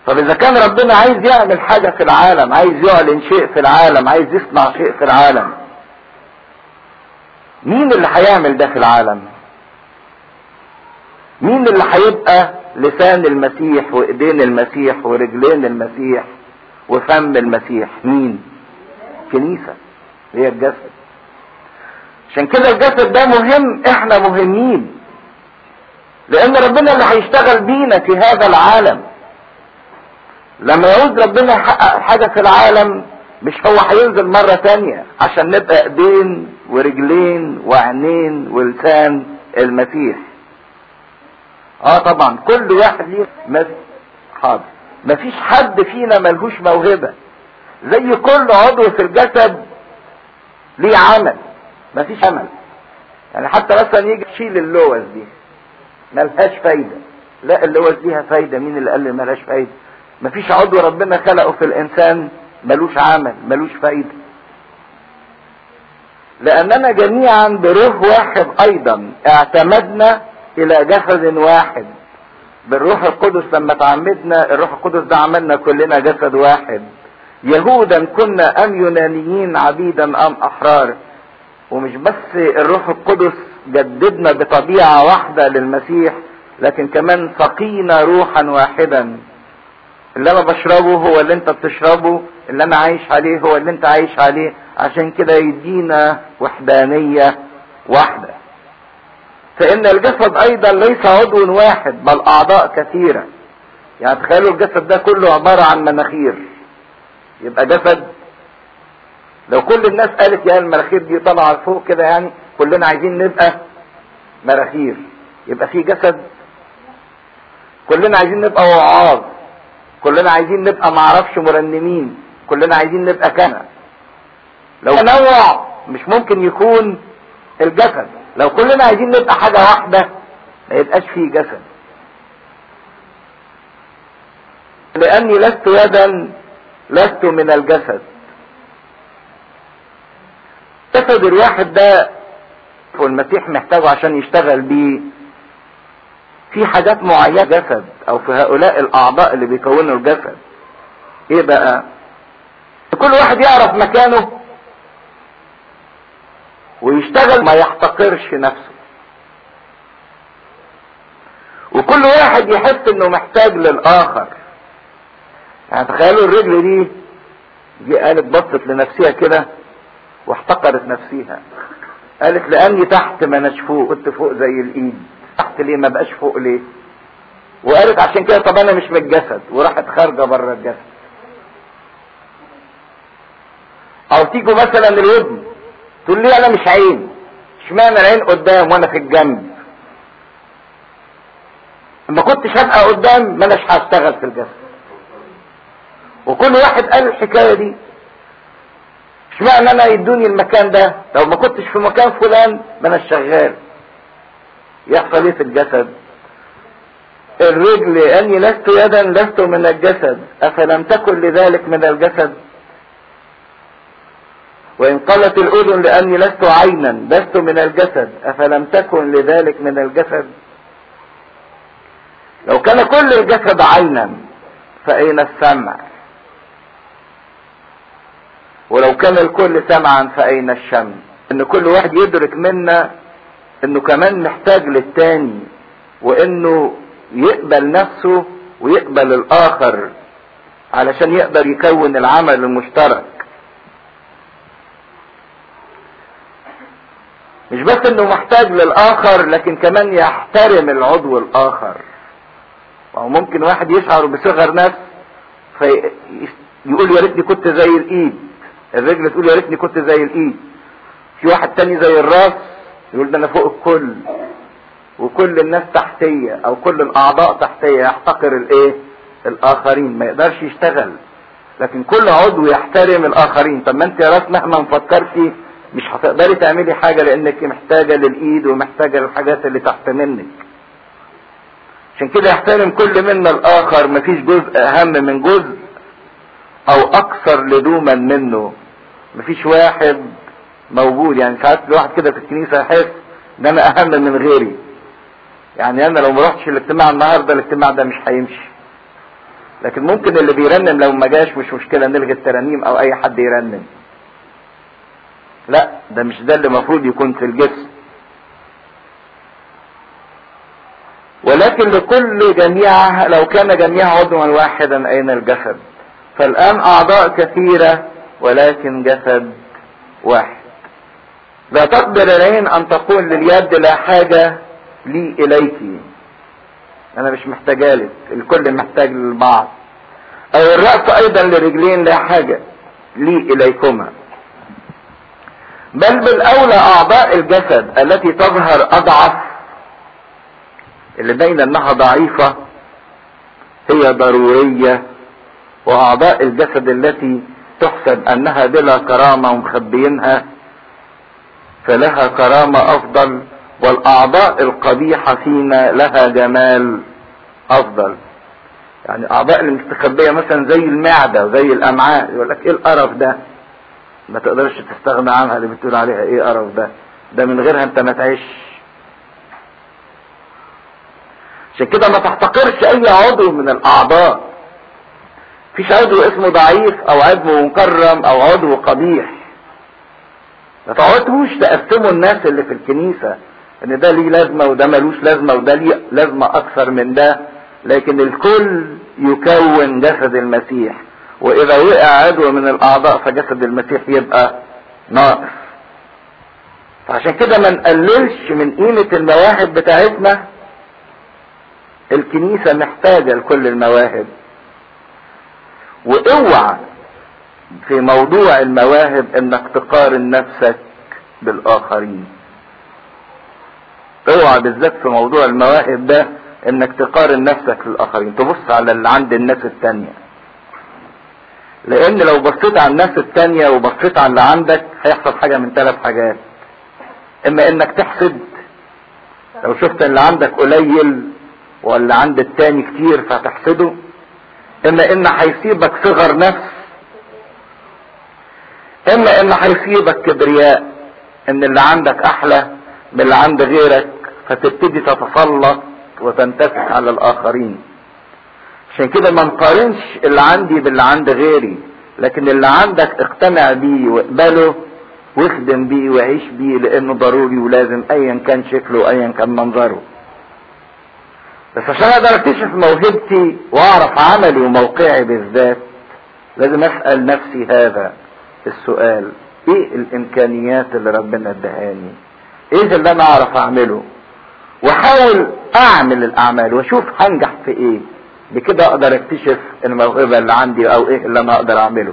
طب اذا كان ربنا عايز يعمل حاجة في العالم عايز يعلن شيء في العالم عايز يصنع شيء في العالم مين اللي هيعمل ده في العالم مين اللي هيبقى لسان المسيح وايدين المسيح ورجلين المسيح وفم المسيح مين كنيسة هي الجسد عشان كده الجسد ده مهم احنا مهمين لان ربنا اللي هيشتغل بينا في هذا العالم لما يعود ربنا يحقق حاجة في العالم مش هو هينزل مرة تانية عشان نبقى ايدين ورجلين وعينين ولسان المسيح اه طبعا كل واحد ليه مس... حاضر مفيش حد فينا ملهوش موهبة زي كل عضو في الجسد ليه عمل مفيش عمل يعني حتى مثلا يجي تشيل اللوز دي ملهاش فايدة لا اللوز ليها فايدة مين اللي قال لي ملهاش فايدة مفيش عضو ربنا خلقه في الانسان ملوش عمل ملوش فايدة لاننا جميعا بروح واحد ايضا اعتمدنا الى جسد واحد بالروح القدس لما تعمدنا الروح القدس ده عملنا كلنا جسد واحد يهودا كنا ام يونانيين عبيدا ام احرار ومش بس الروح القدس جددنا بطبيعة واحدة للمسيح لكن كمان سقينا روحا واحدا اللي انا بشربه هو اللي انت بتشربه اللي انا عايش عليه هو اللي انت عايش عليه عشان كده يدينا وحدانية واحدة فان الجسد ايضا ليس عضو واحد بل اعضاء كثيرة يعني تخيلوا الجسد ده كله عبارة عن مناخير يبقى جسد لو كل الناس قالت يا المناخير دي طالعة لفوق كده يعني كلنا عايزين نبقى مراخير يبقى في جسد كلنا عايزين نبقى وعاظ كلنا عايزين نبقى معرفش مرنمين كلنا عايزين نبقى كهنة لو تنوع مش ممكن يكون الجسد لو كلنا عايزين نبقى حاجة واحدة ما يبقاش فيه جسد لاني لست يدا لست من الجسد جسد الواحد ده والمسيح محتاجه عشان يشتغل بيه في حاجات معينة جسد او في هؤلاء الاعضاء اللي بيكونوا الجسد ايه بقى كل واحد يعرف مكانه ويشتغل ما يحتقرش نفسه وكل واحد يحس انه محتاج للاخر يعني تخيلوا الرجل دي دي قالت بصت لنفسها كده واحتقرت نفسها قالت لاني تحت ما اناش فوق كنت فوق زي الايد تحت ليه ما بقاش فوق ليه وقالت عشان كده طب انا مش من الجسد وراحت خارجه بره الجسد او تيجوا مثلا الودن تقول لي انا مش عين اشمعنى العين قدام وانا في الجنب ما كنتش هبقى قدام ما اناش هشتغل في الجسد وكل واحد قال الحكايه دي اشمعنى انا يدوني المكان ده لو ما كنتش في مكان فلان ما انا شغال يحصل ايه في الجسد الرجل اني لست يدا لست من الجسد افلم تكن لذلك من الجسد وان قالت الاذن لاني لست عينا لست من الجسد افلم تكن لذلك من الجسد لو كان كل الجسد عينا فاين السمع ولو كان الكل سمعا فاين الشم ان كل واحد يدرك منا انه كمان محتاج للتاني وانه يقبل نفسه ويقبل الاخر علشان يقدر يكون العمل المشترك مش بس انه محتاج للاخر لكن كمان يحترم العضو الاخر او ممكن واحد يشعر بصغر نفس فيقول يا ريتني كنت زي الايد الرجل تقول يا ريتني كنت زي الايد في واحد تاني زي الراس يقول ده انا فوق الكل وكل الناس تحتية او كل الاعضاء تحتية يحتقر الايه الاخرين ما يقدرش يشتغل لكن كل عضو يحترم الاخرين طب ما انت يا راس مهما فكرتي مش هتقدري تعملي حاجة لانك محتاجة للايد ومحتاجة للحاجات اللي تحت منك عشان كده يحترم كل منا الاخر مفيش جزء اهم من جزء او اكثر لزوما منه مفيش واحد موجود يعني ساعات الواحد كده في الكنيسة يحس ان انا اهم من غيري يعني انا لو ما رحتش الاجتماع النهارده الاجتماع ده مش هيمشي لكن ممكن اللي بيرنم لو ما جاش مش مشكلة نلغي الترانيم او اي حد يرنم لا ده مش ده اللي المفروض يكون في الجسم ولكن لكل جميع لو كان جميع عضوا واحدا اين الجسد فالان اعضاء كثيرة ولكن جسد واحد لا تقدر العين ان تقول لليد لا حاجة لي اليك انا مش محتاجة لك الكل محتاج للبعض او الرأس ايضا لرجلين لا حاجة لي اليكما بل بالاولى اعضاء الجسد التي تظهر اضعف اللي باين انها ضعيفة هي ضرورية واعضاء الجسد التي تحسب انها بلا كرامة ومخبينها فلها كرامة افضل والاعضاء القبيحة فينا لها جمال افضل يعني الاعضاء اللي مستخبية مثلا زي المعدة وزي الامعاء يقول لك ايه القرف ده ما تقدرش تستغنى عنها اللي بتقول عليها ايه قرف ده ده من غيرها انت ما تعيش عشان كده ما تحتقرش اي عضو من الاعضاء فيش عضو اسمه ضعيف او عضو مكرم او عضو قبيح ما تقعدوش تقسموا الناس اللي في الكنيسة ان ده ليه لازمة وده ملوش لازمة وده ليه لازمة اكثر من ده لكن الكل يكون جسد المسيح واذا وقع عضو من الاعضاء فجسد المسيح يبقى ناقص فعشان كده ما نقللش من قيمة المواهب بتاعتنا الكنيسة محتاجة لكل المواهب واوعى في موضوع المواهب انك تقارن نفسك بالاخرين اوعى بالذات في موضوع المواهب ده انك تقارن نفسك بالاخرين تبص على اللي عند الناس التانية لان لو بصيت على الناس التانية وبصيت على اللي عندك هيحصل حاجة من ثلاث حاجات اما انك تحسد لو شفت اللي عندك قليل واللي عند التاني كتير فتحسده اما ان هيصيبك صغر نفس اما ان هيصيبك كبرياء ان اللي عندك احلى من اللي عند غيرك فتبتدي تتسلط وتنتفع على الاخرين عشان كده ما نقارنش اللي عندي باللي عند غيري لكن اللي عندك اقتنع بيه واقبله واخدم بيه وعيش بيه لانه ضروري ولازم ايا كان شكله وايا كان منظره بس عشان اقدر اكتشف موهبتي واعرف عملي وموقعي بالذات لازم اسال نفسي هذا السؤال ايه الامكانيات اللي ربنا ادهاني ايه اللي انا اعرف اعمله واحاول اعمل الاعمال واشوف هنجح في ايه بكده اقدر اكتشف الموهبة اللي عندي او ايه اللي انا اقدر اعمله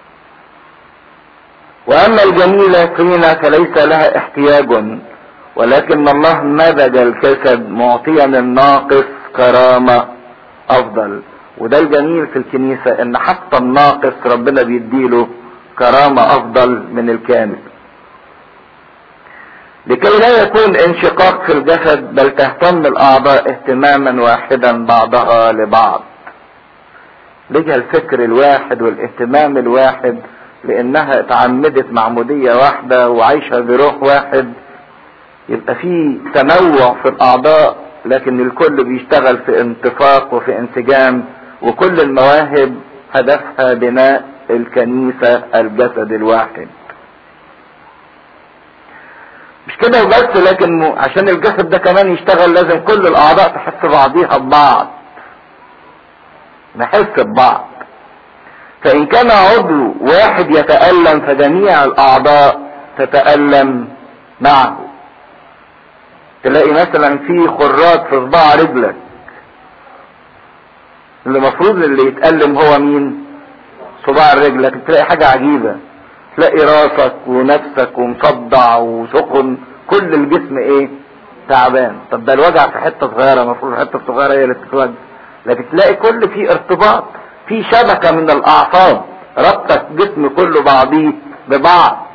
واما الجميلة فينا فليس لها احتياج ولكن الله مزج الجسد معطيا الناقص كرامة افضل وده الجميل في الكنيسة ان حتى الناقص ربنا بيديله كرامة افضل من الكامل لكي لا يكون انشقاق في الجسد بل تهتم الاعضاء اهتماما واحدا بعضها لبعض لجها الفكر الواحد والاهتمام الواحد لانها اتعمدت معمودية واحدة وعايشة بروح واحد يبقى في تنوع في الاعضاء لكن الكل بيشتغل في انتفاق وفي انسجام وكل المواهب هدفها بناء الكنيسة الجسد الواحد مش كده وبس لكن عشان الجسد ده كمان يشتغل لازم كل الاعضاء تحس بعضيها ببعض نحس ببعض فان كان عضو واحد يتألم فجميع الاعضاء تتألم معه تلاقي مثلا في خراج في صباع رجلك اللي المفروض اللي يتألم هو مين صباع رجلك تلاقي حاجة عجيبة تلاقي راسك ونفسك ومصدع وسخن كل الجسم ايه تعبان طب ده الوجع في حته صغيره المفروض الحته الصغيره هي اللي تتوجع لكن تلاقي كل فيه ارتباط في شبكه من الاعصاب ربطك جسم كله بعضيه ببعض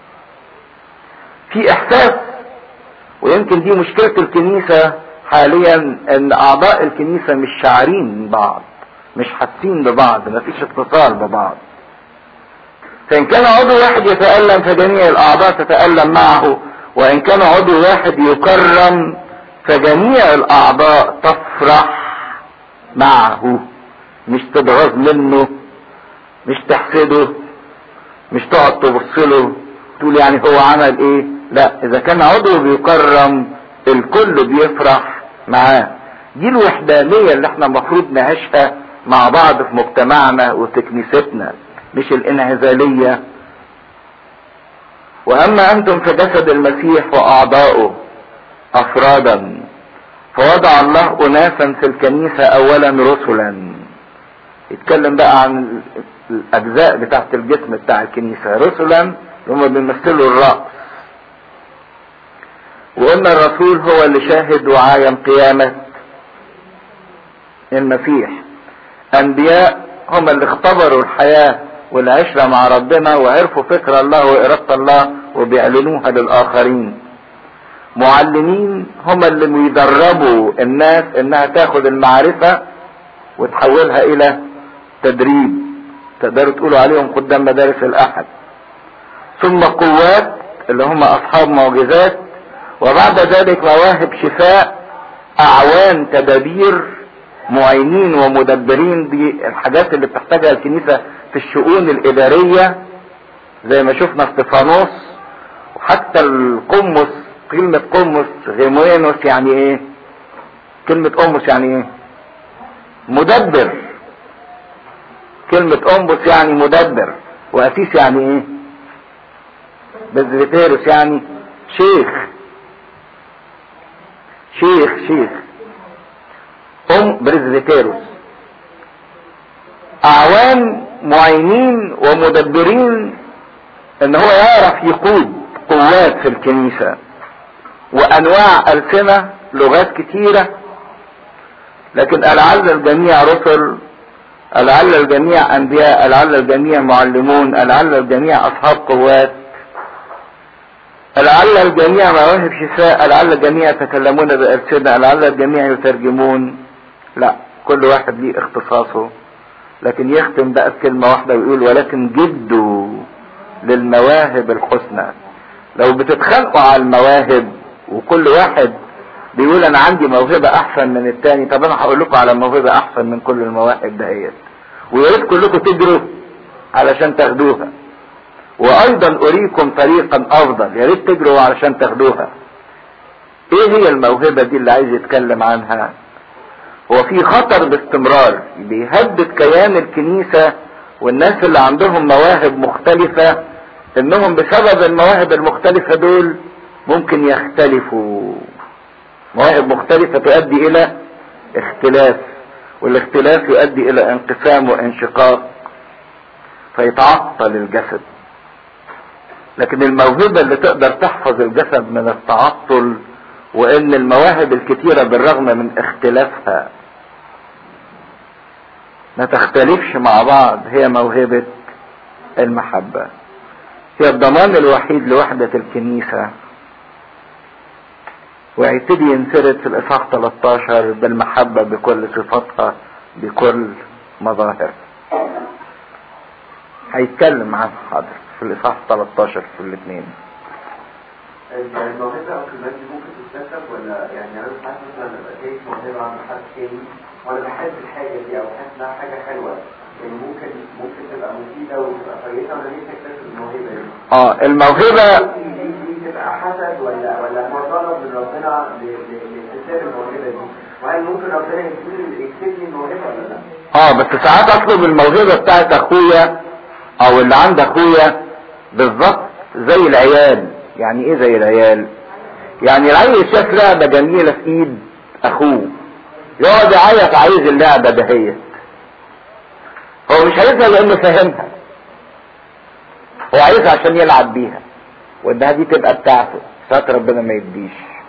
في احساس ويمكن دي مشكله الكنيسه حاليا ان اعضاء الكنيسه مش شاعرين بعض مش حاسين ببعض مفيش اتصال ببعض فإن كان عضو واحد يتألم فجميع الأعضاء تتألم معه وإن كان عضو واحد يكرم فجميع الأعضاء تفرح معه مش تتغاظ منه مش تحسده مش تقعد تبص له تقول يعني هو عمل ايه لا اذا كان عضو بيكرم الكل بيفرح معاه دي الوحدانية اللي احنا المفروض نعيشها مع بعض في مجتمعنا وفي كنيستنا مش الانعزالية واما انتم في جسد المسيح واعضائه افرادا فوضع الله اناسا في الكنيسة اولا رسلا يتكلم بقى عن الاجزاء بتاعت الجسم بتاع الكنيسة رسلا اللي هم بيمثلوا الرأس وقلنا الرسول هو اللي شاهد وعاين قيامة المسيح انبياء هم اللي اختبروا الحياة والعشرة مع ربنا وعرفوا فكر الله وإرادة الله وبيعلنوها للآخرين معلمين هم اللي بيدربوا الناس انها تاخد المعرفة وتحولها الى تدريب تقدروا تقولوا عليهم قدام مدارس الاحد ثم قوات اللي هم اصحاب معجزات وبعد ذلك مواهب شفاء اعوان تدابير معينين ومدبرين دي الحاجات اللي بتحتاجها الكنيسة في الشؤون الادارية زي ما شفنا استفانوس وحتى القمص كلمة قمص غيموينوس يعني ايه كلمة قمص يعني ايه مدبر كلمة قمص يعني مدبر واسيس يعني ايه بزريتيروس يعني شيخ شيخ شيخ ام بريزفيتيروس اعوان معينين ومدبرين ان هو يعرف يقود قوات في الكنيسة وانواع السنة لغات كتيرة لكن لعل الجميع رسل لعل الجميع انبياء لعل الجميع معلمون لعل الجميع اصحاب قوات لعل الجميع مواهب شفاء لعل الجميع يتكلمون بألسنة لعل الجميع يترجمون لا كل واحد ليه اختصاصه لكن يختم بقى بكلمة واحدة ويقول ولكن جدوا للمواهب الحسنى لو بتتخانقوا على المواهب وكل واحد بيقول انا عندي موهبة احسن من التاني طب انا هقول لكم على موهبة احسن من كل المواهب دهيت ويا ريت كلكم تجروا علشان تاخدوها وايضا اريكم طريقا افضل يا ريت تجروا علشان تاخدوها ايه هي الموهبة دي اللي عايز يتكلم عنها هو في خطر باستمرار بيهدد كيان الكنيسة والناس اللي عندهم مواهب مختلفة انهم بسبب المواهب المختلفة دول ممكن يختلفوا مواهب مختلفة تؤدي الى اختلاف والاختلاف يؤدي الى انقسام وانشقاق فيتعطل الجسد لكن الموهبة اللي تقدر تحفظ الجسد من التعطل وان المواهب الكتيرة بالرغم من اختلافها ما تختلفش مع بعض هي موهبة المحبة هي الضمان الوحيد لوحدة الكنيسة ويبتدي ينسرد في الاصحاح 13 بالمحبة بكل صفاتها بكل مظاهر هيتكلم عنها حاضر في الاصحاح 13 في الاثنين الموهبة أو الكلمات دي ممكن تتكتب ولا يعني أنا ساعات مثلا أبقى شايف موهبة عند حد تاني وأنا بحب الحاجة دي أو بحس إنها حاجة حلوة يعني ممكن ممكن تبقى مفيدة وتبقى كويسة وأنا نفسي أكتشف الموهبة دي. اه الموهبة ممكن دي دي تبقى حسد ولا ولا مرتبط من ربنا ل- ل- لاكتساب الموهبة دي وهل ممكن ربنا يديني يكتب لي الموهبة ولا لا؟ اه بس ساعات اطلب الموهبة بتاعت اخويا او اللي عند اخويا بالظبط زي العيال يعني ايه زي العيال يعني العيل شاف لعبة جميلة في ايد اخوه يقعد يعيط عايز اللعبة دهيت هو مش عايزها لانه فاهمها هو عايزها عشان يلعب بيها وانها دي تبقى بتاعته ساعات ربنا ما يديش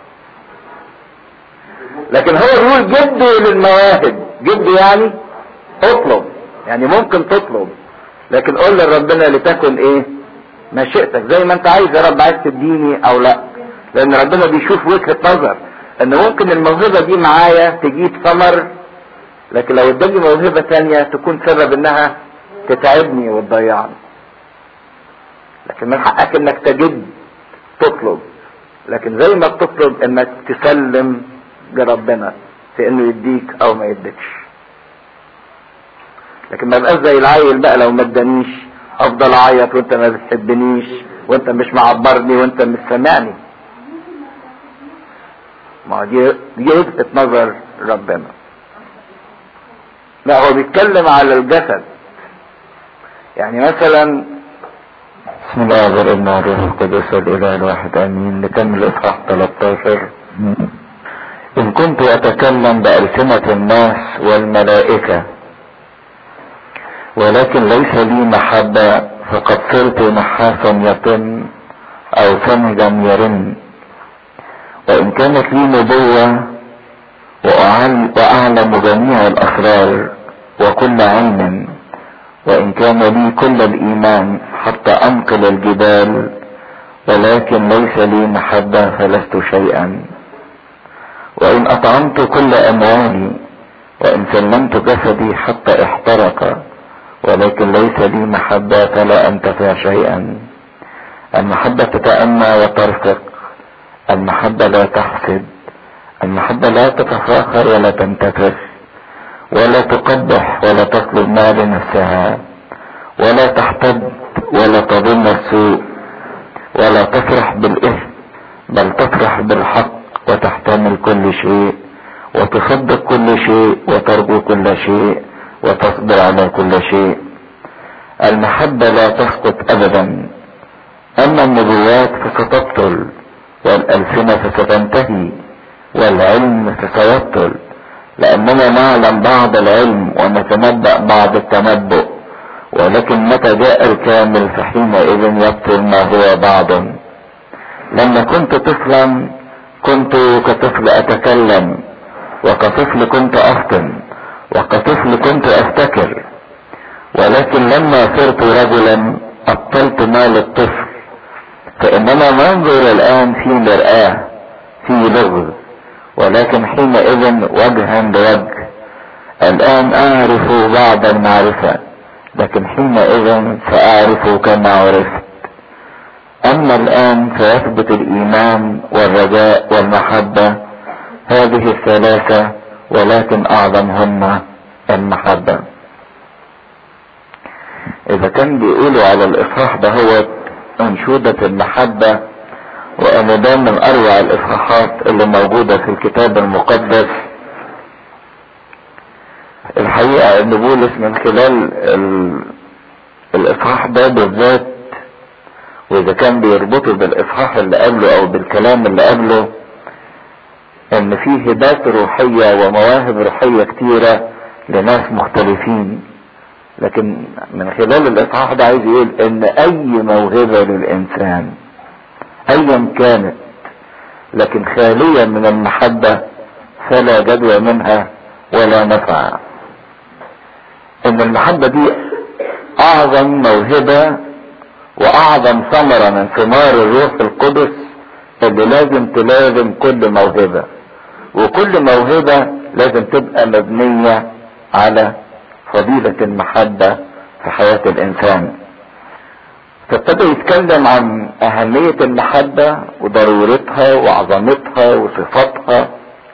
لكن هو بيقول جدوا للمواهب جدوا يعني اطلب يعني ممكن تطلب لكن قول لربنا لتكن ايه مشيئتك زي ما انت عايز يا رب عايز تديني او لا لان ربنا بيشوف وجهة نظر ان ممكن الموهبة دي معايا تجيب ثمر لكن لو اداني موهبة تانية تكون سبب انها تتعبني وتضيعني لكن من حقك انك تجد تطلب لكن زي ما بتطلب انك تسلم لربنا في انه يديك او ما يديكش لكن ما بقاش زي العيل بقى لو ما ادانيش افضل اعيط وانت ما بتحبنيش وانت مش معبرني وانت مش سامعني ما دي دي وجهه نظر ربنا لا هو بيتكلم على الجسد يعني مثلا بسم الله والابن والروح القدس والاله الواحد امين نكمل اصحاح 13 ان كنت اتكلم بالسنه الناس والملائكه ولكن ليس لي محبه فقد صرت نحاسا يطن او سمجا يرن وان كانت لي نبوه واعلم جميع الاسرار وكل علم وإن كان لي كل الإيمان حتى أنقل الجبال ولكن ليس لي محبة فلست شيئا وإن أطعمت كل أموالي وإن سلمت جسدي حتى احترق ولكن ليس لي محبة فلا أنتفع شيئا المحبة تتأنى وترفق المحبة لا تحسد المحبة لا تتفاخر ولا تنتفخ ولا تقبح ولا تطلب ما لنفسها ولا تحتد ولا تظن السوء ولا تفرح بالإثم بل تفرح بالحق وتحتمل كل شيء وتصدق كل شيء وترجو كل شيء وتصبر على كل شيء المحبة لا تسقط أبدا أما النبوات فستبطل والألسنة فستنتهي والعلم فسيبطل لأننا نعلم بعض العلم ونتنبأ بعض التنبؤ ولكن متى جاء الكامل فحينئذ يبطل ما هو بعض لما كنت طفلا كنت كطفل أتكلم وكطفل كنت أفطن وكطفل كنت أفتكر ولكن لما صرت رجلا أبطلت مال الطفل فإننا ننظر الآن في مرآة في لغز ولكن حينئذ وجها لوجه الآن أعرف بعض المعرفة لكن حينئذ سأعرف كما عرفت أما الآن فيثبت الإيمان والرجاء والمحبة هذه الثلاثة ولكن أعظمهن المحبة إذا كان بيقولوا على الإصحاح ده هو أنشودة المحبة وأن ده من أروع الإصحاحات اللي موجودة في الكتاب المقدس الحقيقة أن بولس من خلال الإصحاح ده بالذات وإذا كان بيربطه بالإصحاح اللي قبله أو بالكلام اللي قبله إن فيه هبات روحية ومواهب روحية كتيرة لناس مختلفين لكن من خلال الإصحاح ده عايز يقول إن أي موهبة للإنسان ايا كانت لكن خالية من المحبة فلا جدوى منها ولا نفع ان المحبة دي اعظم موهبة واعظم ثمرة من ثمار الروح القدس اللي لازم تلازم كل موهبة وكل موهبة لازم تبقى مبنية على فضيلة المحبة في حياة الانسان فابتدى يتكلم عن أهمية المحبة وضرورتها وعظمتها وصفاتها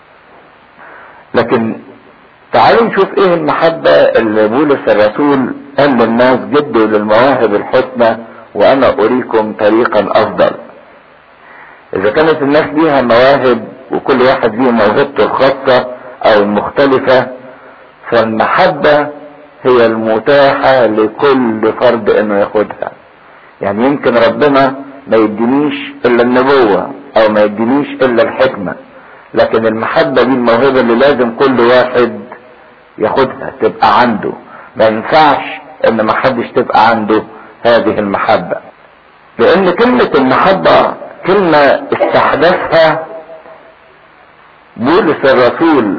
لكن تعالوا نشوف ايه المحبة اللي بولس الرسول قال للناس جدوا للمواهب الحسنى وانا اريكم طريقا افضل اذا كانت الناس ليها مواهب وكل واحد ليه موهبته الخاصة او المختلفة فالمحبة هي المتاحة لكل فرد انه ياخدها يعني يمكن ربنا ما يدينيش الا النبوة او ما يدينيش الا الحكمة لكن المحبة دي الموهبة اللي لازم كل واحد ياخدها تبقى عنده ما ينفعش ان ما حدش تبقى عنده هذه المحبة لان كلمة المحبة كلمة استحدثها بولس الرسول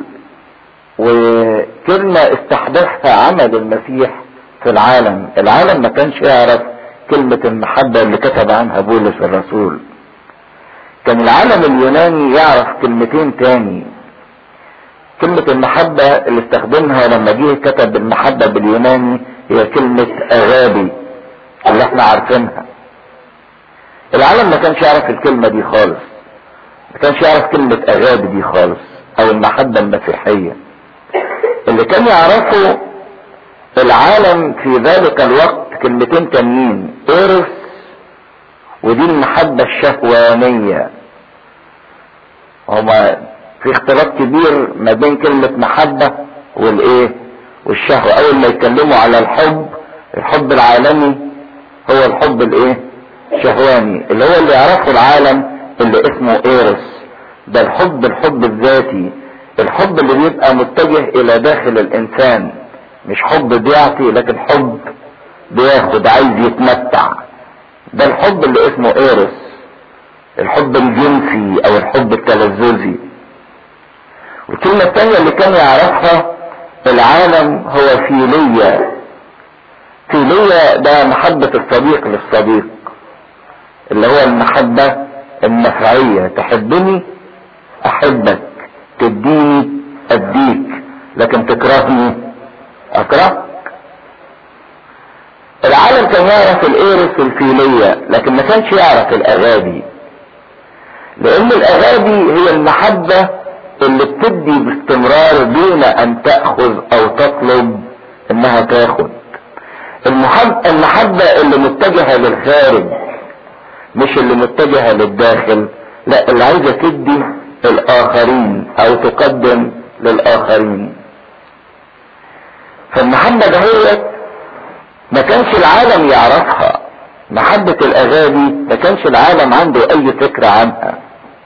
وكلمة استحدثها عمل المسيح في العالم العالم ما كانش يعرف كلمة المحبة اللي كتب عنها بولس الرسول كان العالم اليوناني يعرف كلمتين تاني كلمة المحبة اللي استخدمها لما جه كتب المحبة باليوناني هي كلمة اغابي اللي احنا عارفينها العالم ما كانش يعرف الكلمة دي خالص ما كانش يعرف كلمة اغابي دي خالص او المحبة المسيحية اللي كان يعرفه العالم في ذلك الوقت كلمتين تانيين ايرس ودي المحبة الشهوانية هما في اختلاف كبير ما بين كلمة محبة والايه والشهوة اول ما يتكلموا على الحب الحب العالمي هو الحب الايه الشهواني اللي هو اللي يعرفه العالم اللي اسمه ايرس ده الحب الحب الذاتي الحب اللي بيبقى متجه الى داخل الانسان مش حب بيعطي لكن حب بياخد عايز يتمتع ده الحب اللي اسمه ايرس الحب الجنسي او الحب التلذذي والكلمة الثانية اللي كان يعرفها العالم هو فيلية فيلية ده محبة الصديق للصديق اللي هو المحبة النفعية تحبني احبك تديني اديك لكن تكرهني اكرهك العالم كان يعرف الايرس والفيلية لكن ما كانش يعرف الاغابي لان الاغابي هي المحبة اللي بتدي باستمرار دون ان تأخذ او تطلب انها تاخد المحب المحبة اللي متجهة للخارج مش اللي متجهة للداخل لا اللي عايزة تدي الاخرين او تقدم للاخرين فالمحبة دهيت ما كانش العالم يعرفها محبة الاغاني ما كانش العالم عنده اي فكرة عنها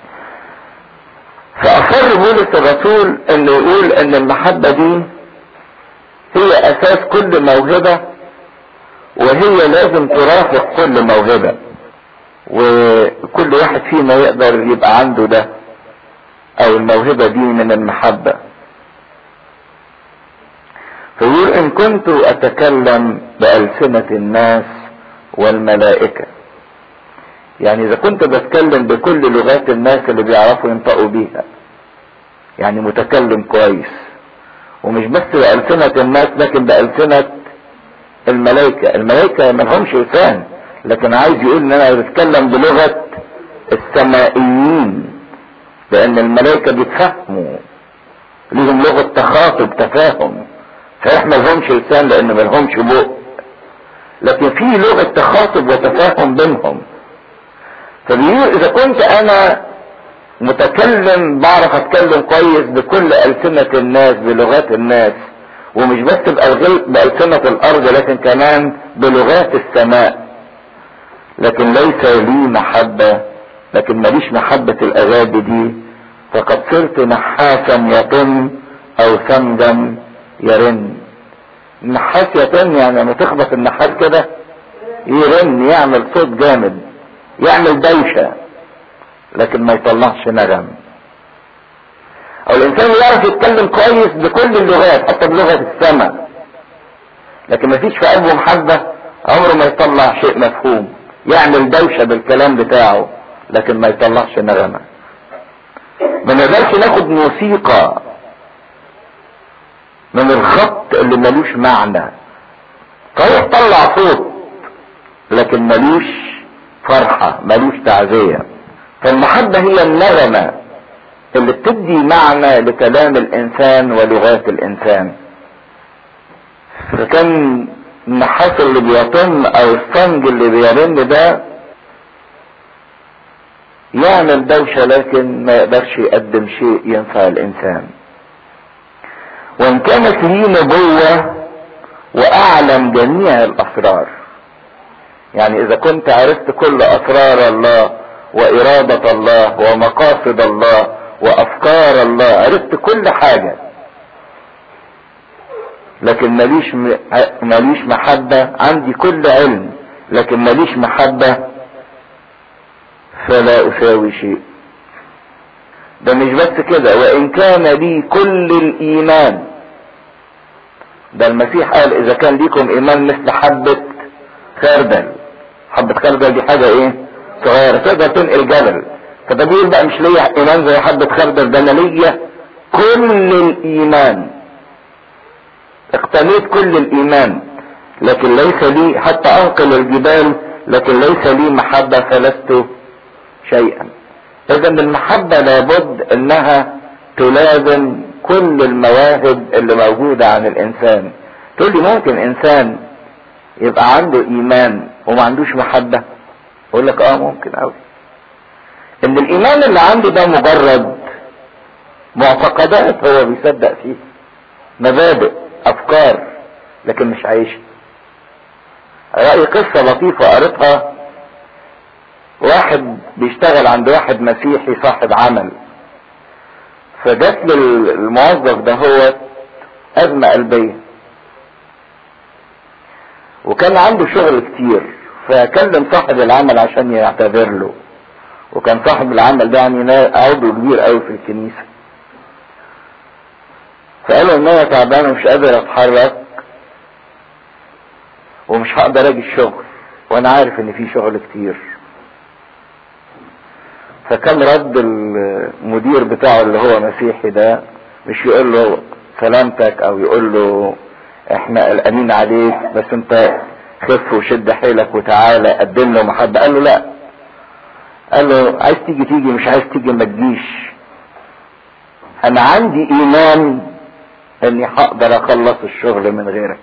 فاصر بولس الرسول انه يقول ان المحبة دي هي اساس كل موهبة وهي لازم ترافق كل موهبة وكل واحد فينا يقدر يبقى عنده ده او الموهبة دي من المحبة فيقول ان كنت اتكلم بألسنة الناس والملائكة يعني اذا كنت بتكلم بكل لغات الناس اللي بيعرفوا ينطقوا بيها يعني متكلم كويس ومش بس بألسنة الناس لكن بألسنة الملائكة الملائكة ما لهمش لسان لكن عايز يقول ان انا بتكلم بلغة السمائيين لان الملائكة بيتفهموا ليهم لغة تخاطب تفاهم فاحنا لهمش لسان لان ما لهمش بق لكن في لغة تخاطب وتفاهم بينهم فبيقول اذا كنت انا متكلم بعرف اتكلم كويس بكل السنة الناس بلغات الناس ومش بس بألسنة الارض لكن كمان بلغات السماء لكن ليس لي محبة لكن ماليش محبة الاغابي دي فقد صرت نحاسا يطن او سمجا يرن النحاس يطن يعني لما تخبط النحاس كده يرن يعمل صوت جامد يعمل دوشة لكن ما يطلعش نغم او الانسان يعرف يتكلم كويس بكل اللغات حتى بلغة السماء لكن ما فيش في قلبه محبة عمره ما يطلع شيء مفهوم يعمل دوشة بالكلام بتاعه لكن ما يطلعش نغمة ما نقدرش ناخد موسيقى من الخط اللي ملوش معنى صحيح طلع صوت لكن ملوش فرحة ملوش تعزية فالمحبة هي النغمة اللي بتدي معنى لكلام الانسان ولغات الانسان فكان النحاس اللي بيطن او الصنج اللي بيرن ده يعمل دوشة لكن ما يقدرش يقدم شيء ينفع الانسان وان كانت لي نبوة واعلم جميع الاسرار يعني اذا كنت عرفت كل اسرار الله وارادة الله ومقاصد الله وافكار الله عرفت كل حاجة لكن ماليش ماليش محبة عندي كل علم لكن ماليش محبة فلا اساوي شيء ده مش بس كده وان كان لي كل الايمان ده المسيح قال اذا كان ليكم ايمان مثل حبة خردل حبة خردل دي حاجة ايه صغيرة تقدر تنقل جبل فده بيقول بقى مش ليا ايمان زي حبة خردل ده انا ليا كل الايمان اقتنيت كل الايمان لكن ليس لي حتى انقل الجبال لكن ليس لي محبة فلست شيئا اذا المحبة لابد انها تلازم كل المواهب اللي موجودة عن الانسان تقول لي ممكن انسان يبقى عنده ايمان وما عندوش محبة اقول لك اه ممكن اوي ان الايمان اللي عنده ده مجرد معتقدات هو بيصدق فيه مبادئ افكار لكن مش عايشها رأي قصة لطيفة قريتها واحد بيشتغل عند واحد مسيحي صاحب عمل فجات للموظف ده هو أزمة قلبية وكان عنده شغل كتير فكلم صاحب العمل عشان يعتذر له وكان صاحب العمل ده يعني عضو كبير قوي في الكنيسة فقال له ان انا تعبان ومش قادر اتحرك ومش هقدر اجي الشغل وانا عارف ان في شغل كتير فكان رد المدير بتاعه اللي هو مسيحي ده مش يقول له سلامتك او يقول له احنا قلقانين عليك بس انت خف وشد حيلك وتعالى قدم له محبة قال له لا قال له عايز تيجي تيجي مش عايز تيجي ما تجيش انا عندي ايمان اني هقدر اخلص الشغل من غيرك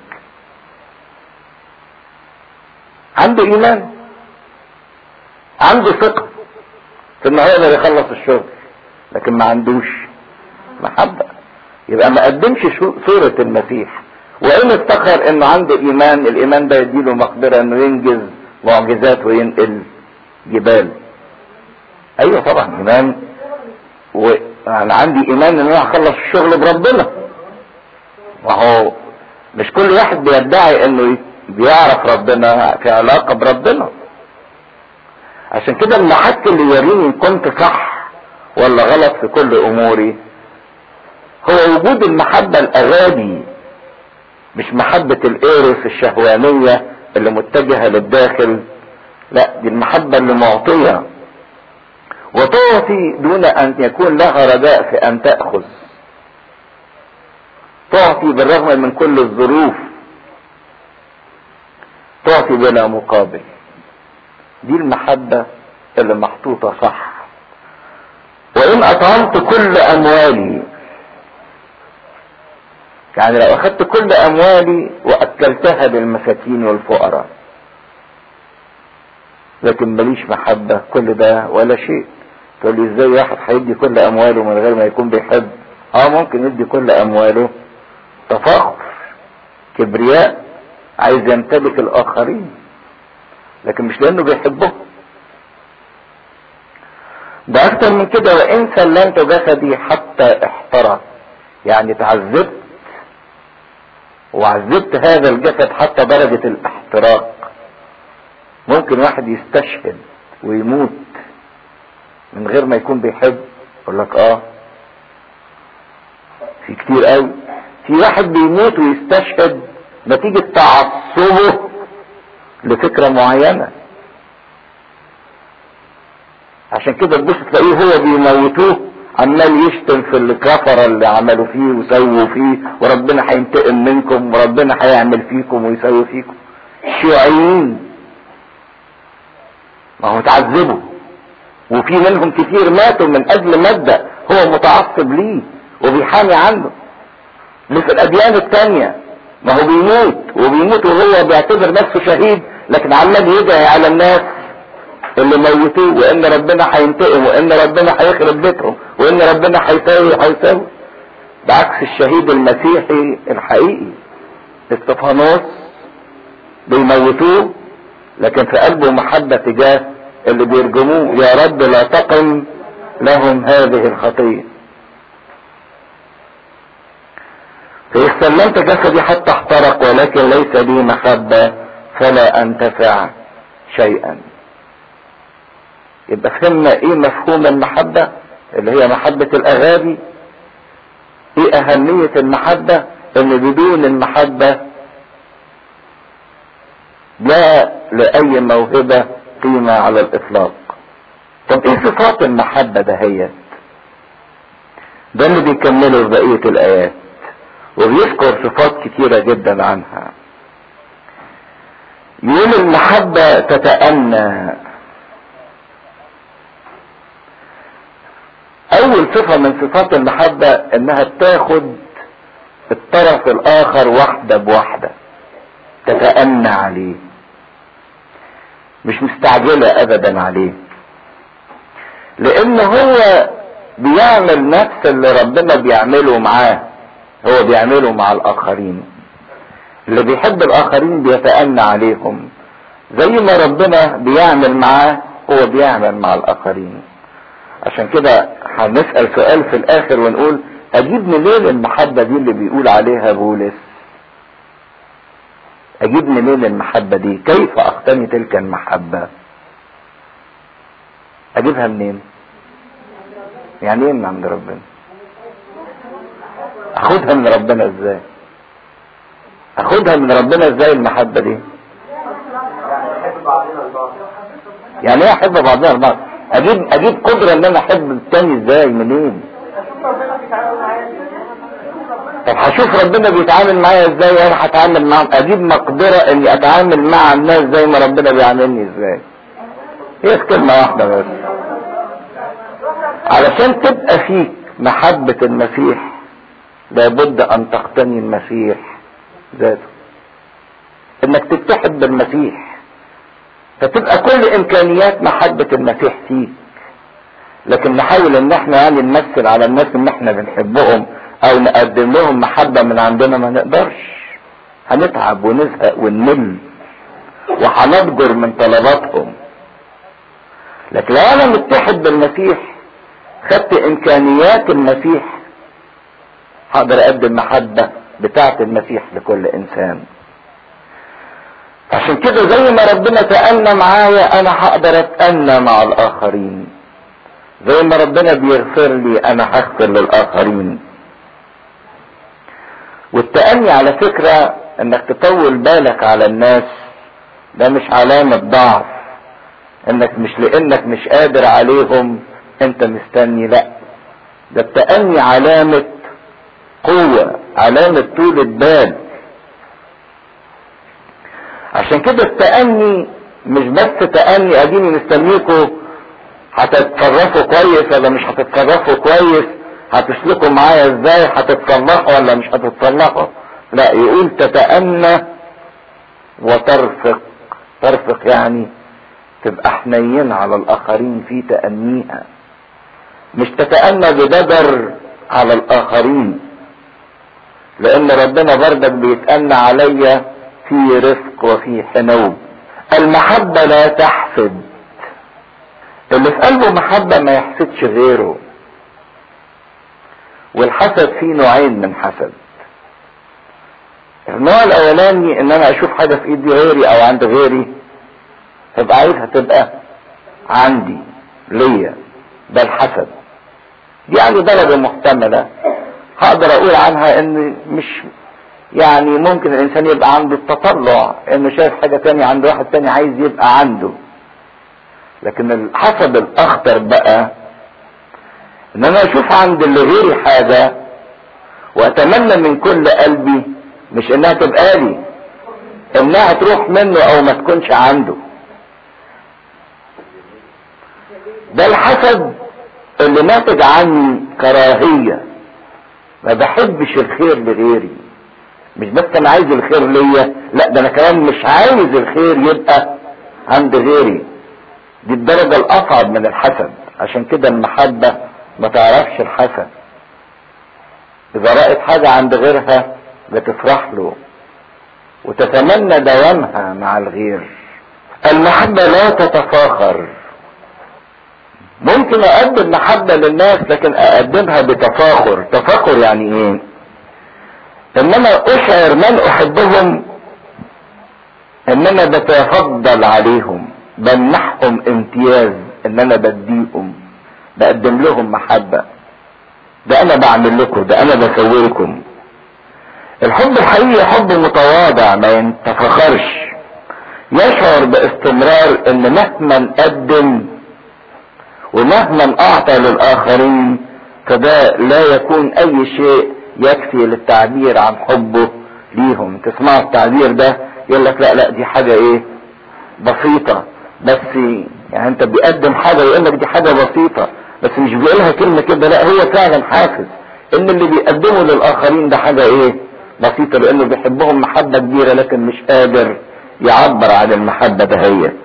عنده ايمان عنده ثقة في انه هيقدر يخلص الشغل لكن ما عندوش محبة يبقى ما قدمش صورة المسيح وان افتخر انه عنده ايمان الايمان ده يديله مقدرة انه ينجز معجزات وينقل جبال ايوه طبعا ايمان وانا عندي ايمان ان انا هخلص الشغل بربنا وهو مش كل واحد بيدعي انه بيعرف ربنا في علاقة بربنا عشان كده المحك اللي يوريني ان كنت صح ولا غلط في كل اموري هو وجود المحبة الاغابي مش محبة الايرس الشهوانية اللي متجهة للداخل لا دي المحبة اللي معطية وتعطي دون ان يكون لها رجاء في ان تأخذ تعطي بالرغم من كل الظروف تعطي بلا مقابل دي المحبة اللي محطوطة صح وإن أطعمت كل أموالي يعني لو أخذت كل أموالي وأكلتها للمساكين والفقراء لكن ماليش محبة كل ده ولا شيء تقول لي ازاي واحد هيدي كل أمواله من غير ما يكون بيحب اه ممكن يدي كل أمواله تفاخر كبرياء عايز يمتلك الآخرين لكن مش لأنه بيحبه ده أكتر من كده وإن سلمت جسدي حتى احترق يعني تعذبت وعذبت هذا الجسد حتى درجة الاحتراق ممكن واحد يستشهد ويموت من غير ما يكون بيحب يقول لك اه في كتير قوي في واحد بيموت ويستشهد نتيجة تعصبه لفكرة معينة عشان كده تبص تلاقيه هو بيموتوه عمال يشتم في الكفرة اللي عملوا فيه وسووا فيه وربنا هينتقم منكم وربنا هيعمل فيكم ويسوي فيكم الشيوعيين ما هو تعذبوا وفي منهم كتير ماتوا من اجل مبدأ هو متعصب ليه وبيحامي عنه مثل الاديان التانية ما هو بيموت وبيموت وهو بيعتبر نفسه شهيد لكن عمال يدعي على الناس اللي موتوه وان ربنا هينتقم وان ربنا هيخرب بيتهم وان ربنا هيساوي وهيساوي بعكس الشهيد المسيحي الحقيقي استفانوس بيموتوه لكن في قلبه محبة تجاه اللي بيرجموه يا رب لا تقم لهم هذه الخطيه فإذ سلمت جسدي حتى احترق ولكن ليس بي محبة فلا انتفع شيئا يبقى فهمنا ايه مفهوم المحبة اللي هي محبة الاغابي ايه اهمية المحبة ان بدون المحبة لا لأي موهبة قيمة على الاطلاق طب ايه صفات المحبة دهيت ده اللي بيكمله في بقية الايات وبيذكر صفات كتيرة جدا عنها يقول المحبة تتأنى اول صفة من صفات المحبة انها بتاخد الطرف الاخر واحدة بواحدة تتأنى عليه مش مستعجلة ابدا عليه لان هو بيعمل نفس اللي ربنا بيعمله معاه هو بيعمله مع الاخرين اللي بيحب الاخرين بيتأنى عليهم زي ما ربنا بيعمل معاه هو بيعمل مع الاخرين عشان كده هنسأل سؤال في الاخر ونقول اجيب منين المحبة دي اللي بيقول عليها بولس اجيب منين المحبة دي كيف اقتني تلك المحبة اجيبها منين يعني ايه من عند ربنا اخدها من ربنا ازاي اخدها من ربنا ازاي المحبة دي نحب بعضنا البعض يعني ايه احب بعضنا البعض اجيب اجيب قدرة ان انا احب التاني ازاي منين طب هشوف ربنا بيتعامل معايا ازاي وانا هتعامل معاهم اجيب مقدرة اني اتعامل مع الناس زي ما ربنا بيعاملني ازاي هي كلمة واحدة بس علشان تبقى فيك محبة المسيح لابد ان تقتني المسيح ذاته انك تتحد بالمسيح فتبقى كل امكانيات محبة المسيح فيك لكن نحاول ان احنا يعني نمثل على الناس ان احنا بنحبهم او نقدم لهم محبة من عندنا ما نقدرش هنتعب ونزهق ونمل وهنضجر من طلباتهم لكن لو انا متحد بالمسيح خدت امكانيات المسيح هقدر اقدم محبة بتاعة المسيح لكل انسان عشان كده زي ما ربنا تأنى معايا انا هقدر اتأنى مع الاخرين زي ما ربنا بيغفر لي انا هغفر للاخرين والتأني على فكرة انك تطول بالك على الناس ده مش علامة ضعف انك مش لانك مش قادر عليهم انت مستني لا ده التأني علامة قوة علامة طولة بال عشان كده التأني مش بس تأني اديني مستنيكوا هتتصرفوا كويس ولا مش هتتصرفوا كويس هتسلكوا معايا ازاي هتتصلحوا ولا مش هتتصلحوا لا يقول تتأنى وترفق ترفق يعني تبقى حنين على الاخرين في تأنيها مش تتأنى بدبر على الاخرين لان ربنا بردك بيتأنى عليا في رفق وفي حنو المحبة لا تحسد اللي في قلبه محبة ما يحسدش غيره والحسد فيه نوعين من حسد النوع الاولاني ان انا اشوف حاجة في ايدي غيري او عند غيري تبقى عايزها تبقى عندي ليا ده الحسد دي يعني درجة محتملة هقدر اقول عنها ان مش يعني ممكن الانسان يبقى عنده التطلع انه شايف حاجة تانية عند واحد تاني عايز يبقى عنده لكن الحسد الاخطر بقى ان انا اشوف عند اللي غيري حاجة واتمنى من كل قلبي مش انها تبقى لي انها تروح منه او ما تكونش عنده ده الحسد اللي ناتج عني كراهية ما بحبش الخير لغيري مش بس انا عايز الخير ليا لا ده انا كمان مش عايز الخير يبقى عند غيري دي الدرجة الاصعب من الحسد عشان كده المحبة ما تعرفش الحسد اذا رأت حاجة عند غيرها بتفرح له وتتمنى دوامها مع الغير المحبة لا تتفاخر ممكن اقدم محبة للناس لكن اقدمها بتفاخر تفاخر يعني ايه انما اشعر من احبهم ان انا بتفضل عليهم بمنحهم امتياز ان انا بديهم بقدم لهم محبة ده انا بعمل لكم ده انا بسوي لكم الحب الحقيقي حب متواضع ما ينتفخرش يشعر باستمرار ان مهما نقدم ومهما اعطى للاخرين فده لا يكون اي شيء يكفي للتعبير عن حبه ليهم تسمعوا التعبير ده يقول لك لا لا دي حاجة ايه بسيطة بس يعني انت بيقدم حاجة يقول لك دي حاجة بسيطة بس مش بيقولها كلمة كده لا هو فعلا حاسس ان اللي بيقدمه للاخرين ده حاجة ايه بسيطة لانه بيحبهم محبة كبيرة لكن مش قادر يعبر عن المحبة دهيت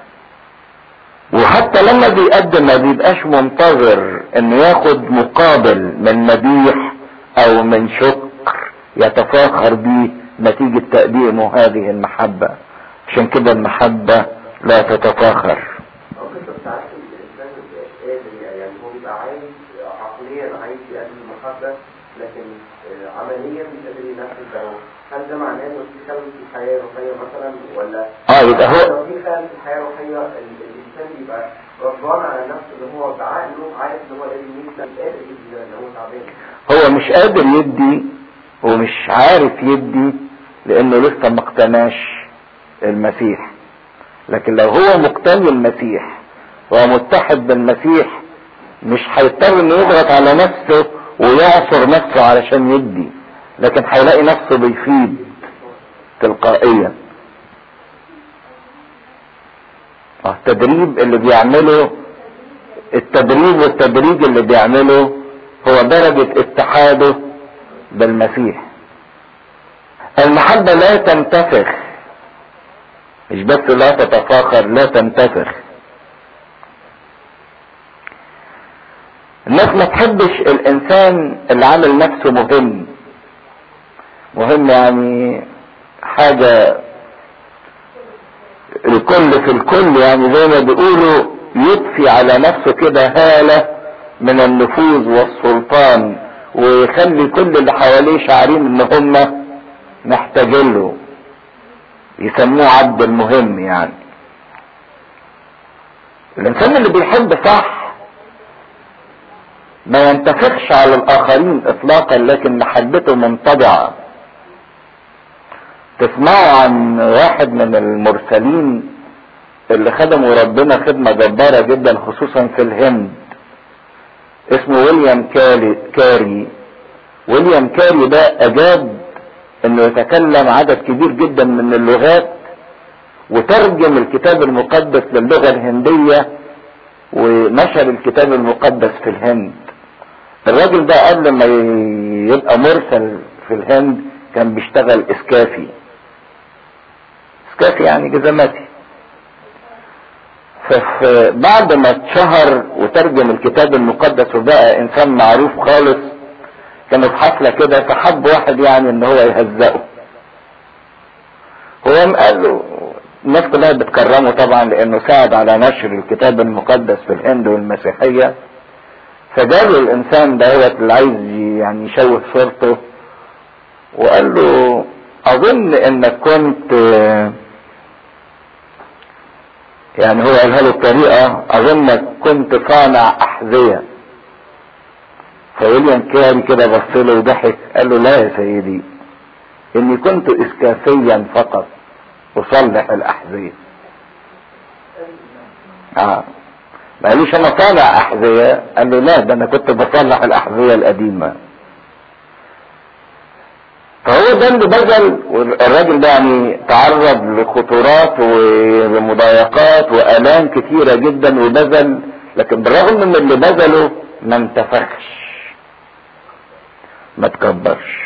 وحتى لما بيقدم ما بيبقاش منتظر انه ياخد مقابل من مديح او من شكر يتفاخر بيه نتيجة تقديمه هذه المحبة عشان كده المحبة لا تتفاخر أو قصة ساعات الإنسان مبيبقاش قادر يعني هو بيبقى عايز عقليا عايز يقدم المحبة لكن آه، عمليا مش قادر ينفذ ده هل ده معناه إنه في خلل في الحياة الروحية مثلا ولا اه يبقى هو لو في خلل في الحياة الروحية ال- الإنسان بيبقى غضبان على نفسه إن هو بعقله عارف إن هو لازم يكسب مش قادر يدي ده، إن هو تعبان هو مش قادر يدي ومش عارف يدي لانه لسه ما اقتناش المسيح لكن لو هو مقتني المسيح ومتحد بالمسيح مش هيضطر انه يضغط على نفسه ويعصر نفسه علشان يدي لكن هيلاقي نفسه بيفيد تلقائيا اه التدريب اللي بيعمله التدريب والتدريج اللي بيعمله هو درجة اتحاده بالمسيح المحبة لا تنتفخ مش بس لا تتفاخر لا تنتفخ الناس ما تحبش الانسان اللي عامل نفسه مهم مهم يعني حاجة الكل في الكل يعني زي ما بيقولوا يضفي على نفسه كده هالة من النفوذ والسلطان ويخلي كل اللي حواليه شعارين ان هم محتاجين له يسموه عبد المهم يعني الانسان اللي بيحب صح ما ينتفخش على الاخرين اطلاقا لكن محبته منطبعه تسمعوا عن واحد من المرسلين اللي خدموا ربنا خدمة جبارة جدا خصوصا في الهند اسمه ويليام كاري, كاري ويليام كاري ده اجاب انه يتكلم عدد كبير جدا من اللغات وترجم الكتاب المقدس للغة الهندية ونشر الكتاب المقدس في الهند الراجل ده قبل ما يبقى مرسل في الهند كان بيشتغل اسكافي اسكافي يعني جزماتي فبعد ما اتشهر وترجم الكتاب المقدس وبقى انسان معروف خالص كانت حفلة كده فحب واحد يعني ان هو يهزقه هو قال له الناس كلها بتكرمه طبعا لانه ساعد على نشر الكتاب المقدس في الهند والمسيحية فجاله الانسان ده اللي عايز يعني يشوه صورته وقال له اظن انك كنت يعني هو قالها له بطريقة اظنك كنت صانع احذية فويليام كاري كده بص له وضحك قال له لا يا سيدي اني كنت اسكافيا فقط اصلح الاحذية اه ما قالوش انا صانع احذية قال له لا ده انا كنت بصلح الاحذية القديمة فهو ده اللي بذل والراجل ده يعني تعرض لخطورات ومضايقات والام كتيرة جدا وبذل لكن بالرغم من اللي بذله ما انتفخش ما تكبرش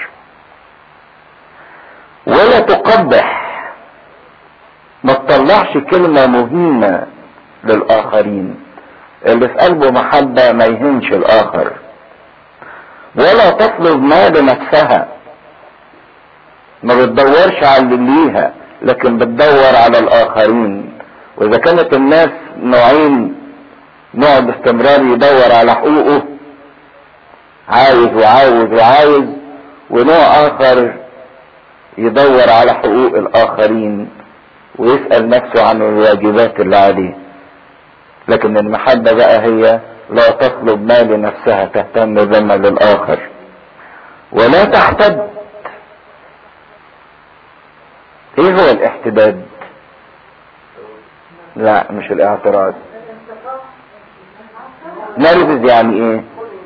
ولا تقبح ما تطلعش كلمة مهمة للآخرين اللي في قلبه محبة ما يهنش الآخر ولا تطلب ما لنفسها ما بتدورش على اللي ليها لكن بتدور على الآخرين وإذا كانت الناس نوعين نوع باستمرار يدور على حقوقه عاوز وعاوز وعاوز ونوع آخر يدور على حقوق الآخرين ويسأل نفسه عن الواجبات اللي عليه لكن المحبة بقى هي لا تطلب ما لنفسها تهتم بما للآخر ولا تحتد ايه هو الاحتداد لا مش الاعتراض نرفز يعني ايه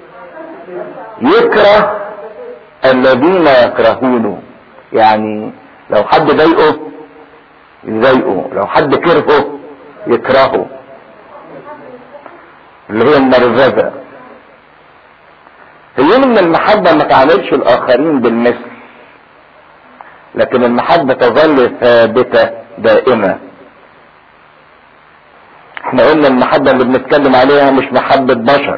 يكره الذين يكرهونه يعني لو حد ضايقه يضايقه لو حد كرهه يكرهه اللي هي النرفزة في يوم ان المحبة ما تعاملش الاخرين بالمثل لكن المحبة تظل ثابتة دائمة احنا قلنا المحبة اللي بنتكلم عليها مش محبة بشر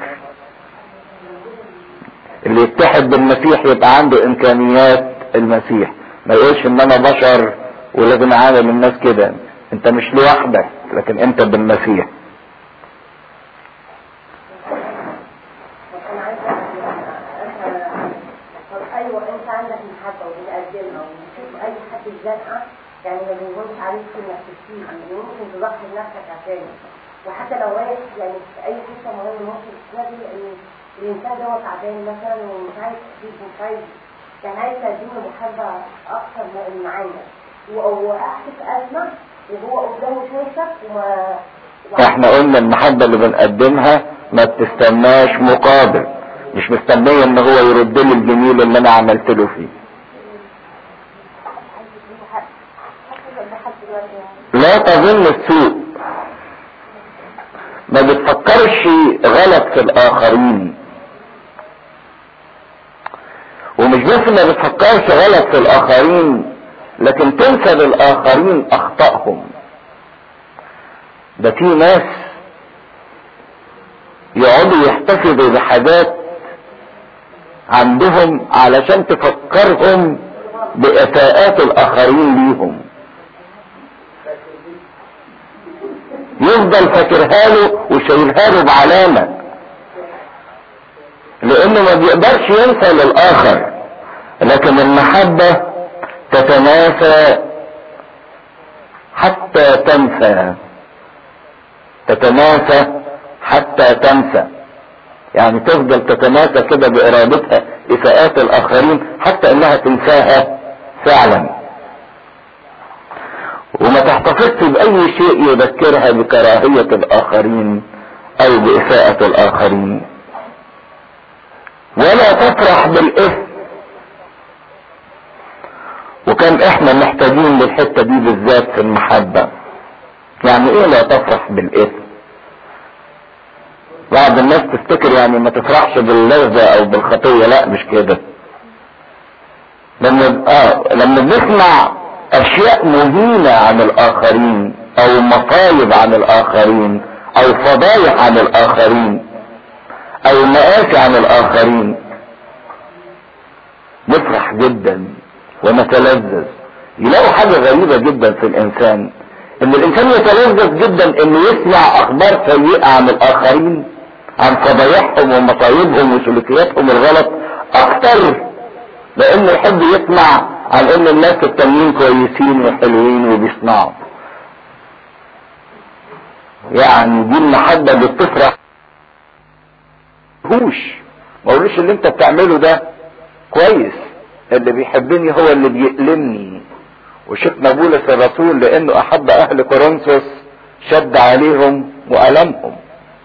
اللي يتحد بالمسيح يبقى عنده امكانيات المسيح ما يقولش ان انا بشر ولازم اعامل الناس كده انت مش لوحدك لكن انت بالمسيح انا عايزه انت طب ايوه انت عندك محبه وبتقدمها وبتشوف اي حد زنقه يعني ما بيهونش عليك انك تسيب يعني ممكن تضحي بنفسك عشانه وحتى لو واقف يعني في اي قصه مهمه ممكن تلاقي ان الانسان ده هو تعبان مثلا ومش عايز تسيب ومش عايز يعني عايز تقدم له محبه اكتر من معانا وقعت في ازمه وهو قدامه شايفك وما احنا قلنا المحبة اللي بنقدمها ما بتستناش مقابل مش مستنية ان هو يرد لي الجميل اللي انا عملت له فيه لا تظن السوء ما بتفكرش غلط في الاخرين ومش بس ما بتفكرش غلط في الاخرين لكن تنسى للاخرين اخطائهم ده في ناس يقعدوا يحتفظوا بحاجات عندهم علشان تفكرهم بإساءات الآخرين ليهم يفضل فاكرها له وشايلها له بعلامة لأنه ما بيقدرش ينسى للآخر لكن المحبة تتناسى حتى تنسى تتناسى حتى تنسى يعني تفضل تتناسى كده بارادتها اساءات الاخرين حتى انها تنساها فعلا وما تحتفظش باي شيء يذكرها بكراهية الاخرين او باساءة الاخرين ولا تفرح بالاثم وكان احنا محتاجين للحتة دي بالذات في المحبة يعني ايه لا تفرح بالاثم بعض الناس تفتكر يعني ما تفرحش باللذة او بالخطية لا مش كده لما اه لما بنسمع اشياء مهينة عن الاخرين او مصايب عن الاخرين او فضايح عن الاخرين او مآسي عن الاخرين نفرح جدا ونتلذذ يلاقوا حاجة غريبة جدا في الانسان ان الانسان يتلذذ جدا انه يسمع اخبار سيئة عن الاخرين عن فضايحهم ومصايبهم وسلوكياتهم الغلط اكتر لانه يحب يسمع عن ان الناس التانيين كويسين وحلوين وبيصنعوا يعني دي المحبة اللي بتفرح هوش ما اقولوش اللي انت بتعمله ده كويس اللي بيحبني هو اللي بيألمني وشفنا بولس الرسول لانه احب اهل كورنثوس شد عليهم والمهم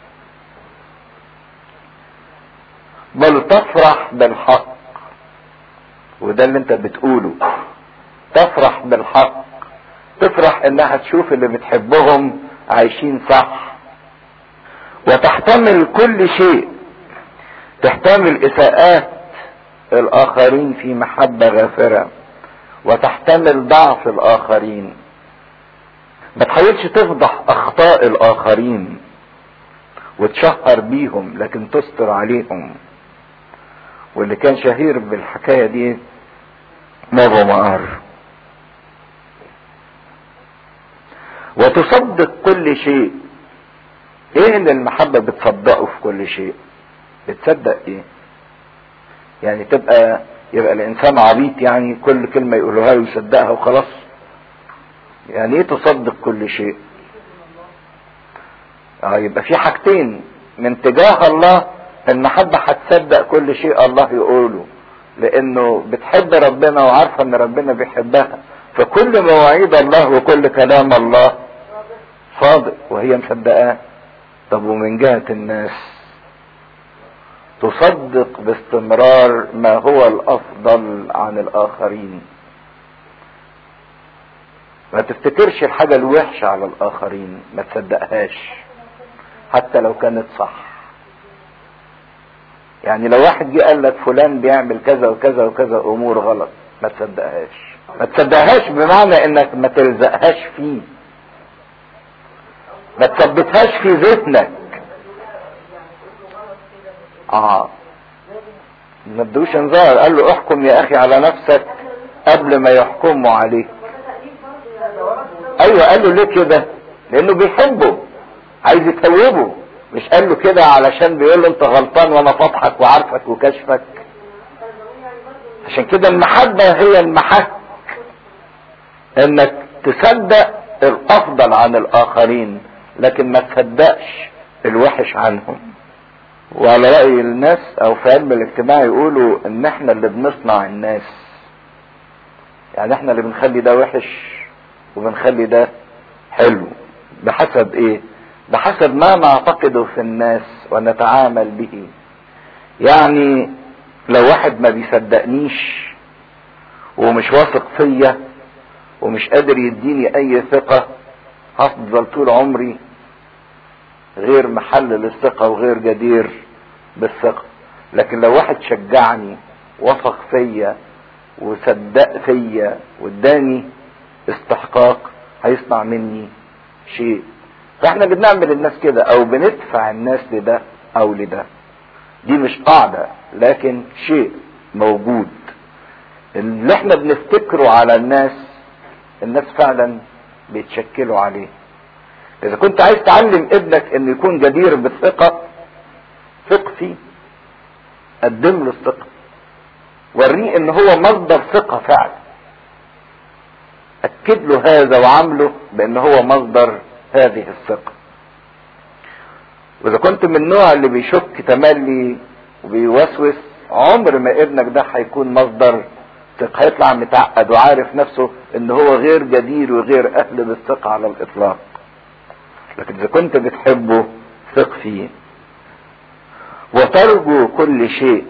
بل تفرح بالحق وده اللي انت بتقوله تفرح بالحق تفرح انها تشوف اللي بتحبهم عايشين صح وتحتمل كل شيء تحتمل اساءات الاخرين في محبة غافرة وتحتمل ضعف الاخرين ما تحاولش تفضح اخطاء الاخرين وتشهر بيهم لكن تستر عليهم واللي كان شهير بالحكاية دي مابو مقار وتصدق كل شيء ايه اللي المحبة بتصدقه في كل شيء بتصدق ايه يعني تبقى يبقى الانسان عبيط يعني كل كلمة يقولوها له يصدقها وخلاص يعني ايه تصدق كل شيء اه يبقى في حاجتين من تجاه الله المحبة هتصدق كل شيء الله يقوله لانه بتحب ربنا وعارفة ان ربنا بيحبها فكل مواعيد الله وكل كلام الله صادق وهي مصدقاه طب ومن جهة الناس تصدق باستمرار ما هو الافضل عن الاخرين ما تفتكرش الحاجة الوحشة على الاخرين ما تصدقهاش حتى لو كانت صح يعني لو واحد جه قال لك فلان بيعمل كذا وكذا وكذا امور غلط ما تصدقهاش ما تصدقهاش بمعنى انك ما تلزقهاش فيه ما تثبتهاش في ذهنك اه ما ادوش انذار قال له احكم يا اخي على نفسك قبل ما يحكموا عليك ايوه قال له ليه كده لانه بيحبه عايز يتوبه مش قال له كده علشان بيقول له انت غلطان وانا فاضحك وعارفك وكشفك عشان كده المحبة هي المحك انك تصدق الافضل عن الاخرين لكن ما تصدقش الوحش عنهم وعلى رأي الناس او في علم الاجتماع يقولوا ان احنا اللي بنصنع الناس يعني احنا اللي بنخلي ده وحش وبنخلي ده حلو بحسب ايه بحسب ما نعتقده في الناس ونتعامل به يعني لو واحد ما بيصدقنيش ومش واثق فيا ومش قادر يديني اي ثقة هفضل طول عمري غير محل للثقة وغير جدير بالثقة لكن لو واحد شجعني وثق فيا وصدق فيا واداني استحقاق هيصنع مني شيء فاحنا بنعمل الناس كده او بندفع الناس لده او لده دي مش قاعدة لكن شيء موجود اللي احنا بنفتكره على الناس الناس فعلا بيتشكلوا عليه اذا كنت عايز تعلم ابنك انه يكون جدير بالثقة ثق فيه قدم له الثقة وريه ان هو مصدر ثقة فعلا اكد له هذا وعامله بان هو مصدر هذه الثقة واذا كنت من النوع اللي بيشك تملي وبيوسوس عمر ما ابنك ده هيكون مصدر ثقة هيطلع متعقد وعارف نفسه ان هو غير جدير وغير اهل بالثقة على الاطلاق لكن اذا كنت بتحبه ثق فيه وترجو كل شيء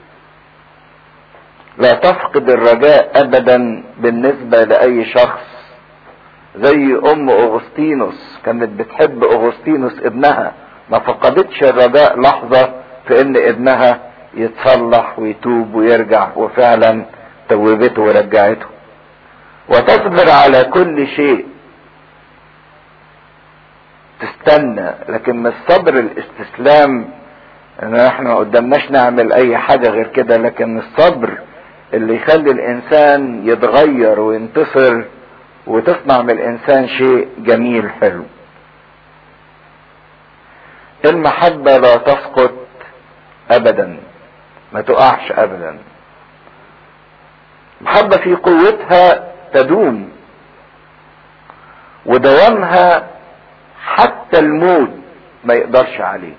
لا تفقد الرجاء ابدا بالنسبة لاي شخص زي ام اغسطينوس كانت بتحب اغسطينوس ابنها ما فقدتش الرجاء لحظة في ان ابنها يتصلح ويتوب ويرجع وفعلا توبته ورجعته وتصبر على كل شيء تستنى لكن مش صبر الاستسلام ان احنا ما قدامناش نعمل اي حاجة غير كده لكن الصبر اللي يخلي الانسان يتغير وينتصر وتصنع من الانسان شيء جميل حلو المحبة لا تسقط ابدا ما تقعش ابدا المحبة في قوتها تدوم ودوامها حتى الموت ما يقدرش عليه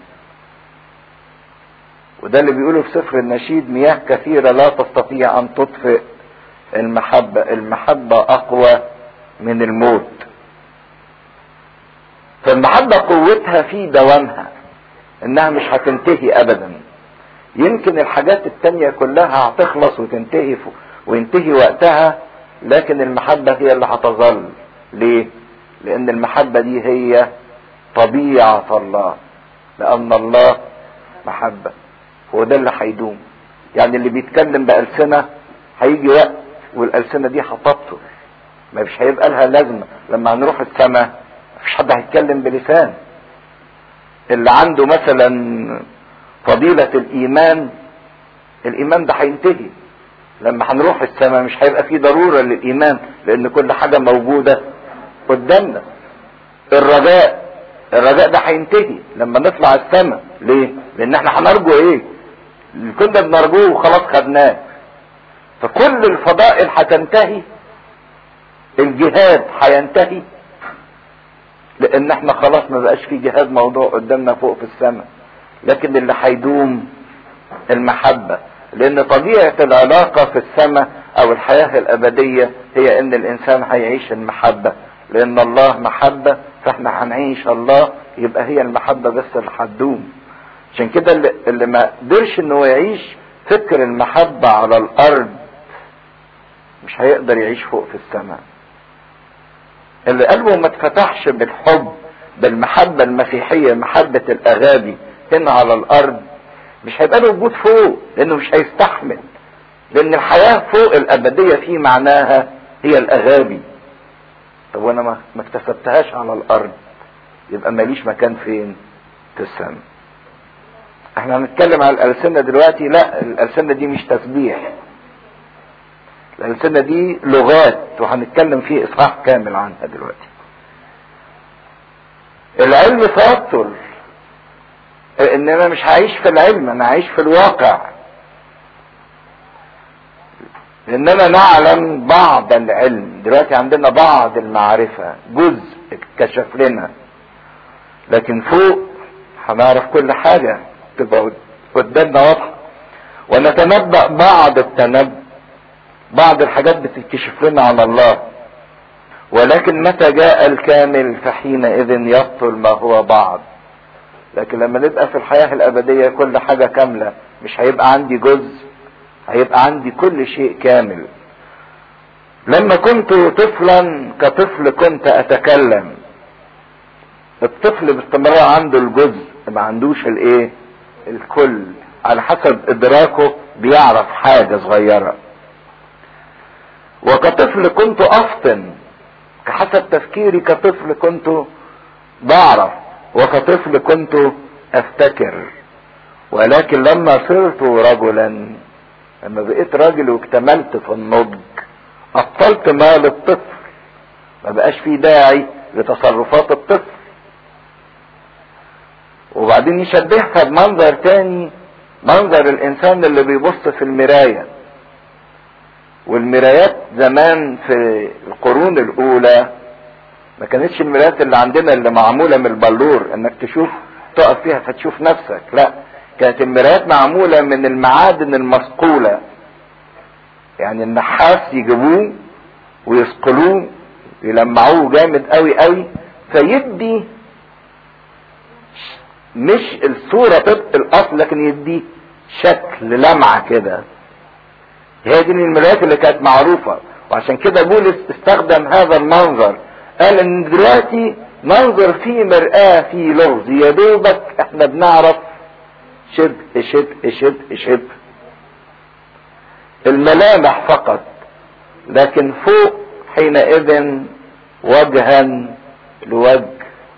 وده اللي بيقوله في سفر النشيد مياه كثيرة لا تستطيع ان تطفئ المحبة المحبة اقوى من الموت فالمحبة قوتها في دوامها انها مش هتنتهي ابدا يمكن الحاجات التانية كلها هتخلص وتنتهي وينتهي وقتها لكن المحبة هي اللي هتظل ليه لان المحبة دي هي طبيعة الله لان الله محبة هو ده اللي هيدوم يعني اللي بيتكلم بألسنة هيجي وقت والألسنة دي هتبطل ما مش هيبقى لها لازمة لما هنروح السماء مفيش حد هيتكلم بلسان اللي عنده مثلا فضيلة الإيمان الإيمان ده هينتهي لما هنروح السماء مش هيبقى في ضرورة للإيمان لأن كل حاجة موجودة قدامنا الرجاء الرجاء ده هينتهي لما نطلع السماء ليه؟ لأن احنا هنرجو ايه؟ اللي كنا بنرجوه وخلاص خدناه فكل الفضائل هتنتهي الجهاد هينتهي لان احنا خلاص ما بقاش في جهاد موضوع قدامنا فوق في السماء لكن اللي هيدوم المحبة لان طبيعة العلاقة في السماء او الحياة الابدية هي ان الانسان هيعيش المحبة لان الله محبة فاحنا هنعيش الله يبقى هي المحبة بس اللي هتدوم عشان كده اللي, اللي ما قدرش انه يعيش فكر المحبة على الارض مش هيقدر يعيش فوق في السماء اللي قلبه ما اتفتحش بالحب بالمحبة المسيحية محبة الاغابي هنا على الارض مش هيبقى له وجود فوق لانه مش هيستحمل لان الحياة فوق الابدية في معناها هي الاغابي طب وانا ما ما اكتسبتهاش على الارض يبقى ماليش مكان فين في السماء احنا هنتكلم على الالسنة دلوقتي لا الالسنة دي مش تسبيح الالسنة دي لغات وهنتكلم فيه اصحاح كامل عنها دلوقتي العلم توتر ان انا مش هعيش في العلم انا عايش في الواقع لاننا نعلم بعض العلم دلوقتي عندنا بعض المعرفة جزء اتكشف لنا لكن فوق هنعرف كل حاجة تبقى قدامنا واضحة ونتنبأ بعض التنبؤ بعض الحاجات بتتكشف لنا على الله ولكن متى جاء الكامل فحينئذ يبطل ما هو بعض لكن لما نبقى في الحياة الأبدية كل حاجة كاملة مش هيبقى عندي جزء هيبقى عندي كل شيء كامل لما كنت طفلا كطفل كنت أتكلم الطفل باستمرار عنده الجزء ما عندوش الايه الكل على حسب ادراكه بيعرف حاجة صغيرة وكطفل كنت افطن كحسب تفكيري كطفل كنت بعرف وكطفل كنت افتكر ولكن لما صرت رجلا لما بقيت راجل واكتملت في النضج ابطلت ما للطفل ما بقاش في داعي لتصرفات الطفل وبعدين يشبهها بمنظر تاني منظر الانسان اللي بيبص في المرايه والمرايات زمان في القرون الاولى ما كانتش المرايات اللي عندنا اللي معمولة من البلور انك تشوف تقف فيها فتشوف نفسك لا كانت المرايات معمولة من المعادن المصقولة يعني النحاس يجيبوه ويصقلوه يلمعوه جامد قوي قوي فيدي مش الصورة طبق الاصل لكن يدي شكل لمعة كده هي دي المرايات اللي كانت معروفة وعشان كده بولس استخدم هذا المنظر قال ان دلوقتي ننظر في مرآة في لغز يا دوبك احنا بنعرف شبه شبه شبه شبه الملامح فقط لكن فوق حينئذ وجها لوجه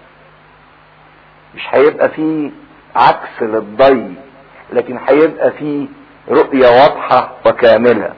مش هيبقى فيه عكس للضي لكن هيبقى فيه رؤية واضحة وكاملة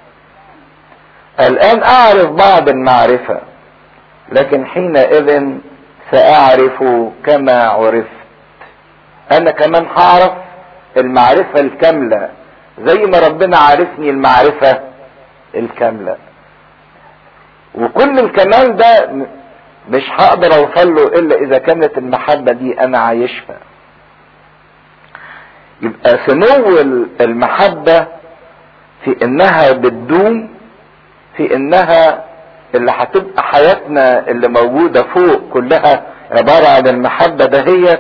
الآن أعرف بعض المعرفة لكن حينئذ سأعرف كما عرفت أنا كمان هعرف المعرفة الكاملة زي ما ربنا عارفني المعرفة الكاملة وكل الكمال ده مش هقدر اوصل له الا اذا كانت المحبة دي انا عايشها يبقى سمو المحبة في انها بتدوم في انها اللي هتبقى حياتنا اللي موجودة فوق كلها عبارة عن المحبة دهيت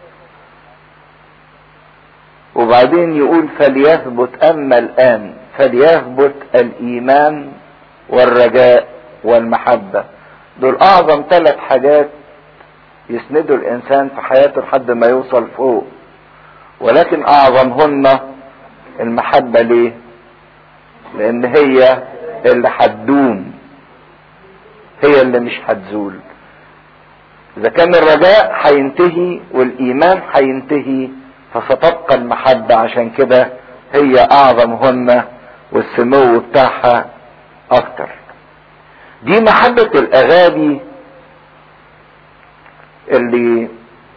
وبعدين يقول فليثبت اما الان فليثبت الايمان والرجاء والمحبة دول اعظم ثلاث حاجات يسندوا الانسان في حياته لحد ما يوصل فوق ولكن اعظمهن المحبة ليه لان هي اللي هتدوم هي اللي مش هتزول اذا كان الرجاء هينتهي والايمان هينتهي فستبقى المحبة عشان كده هي اعظمهن والسمو بتاعها اكتر دي محبة الاغاني اللي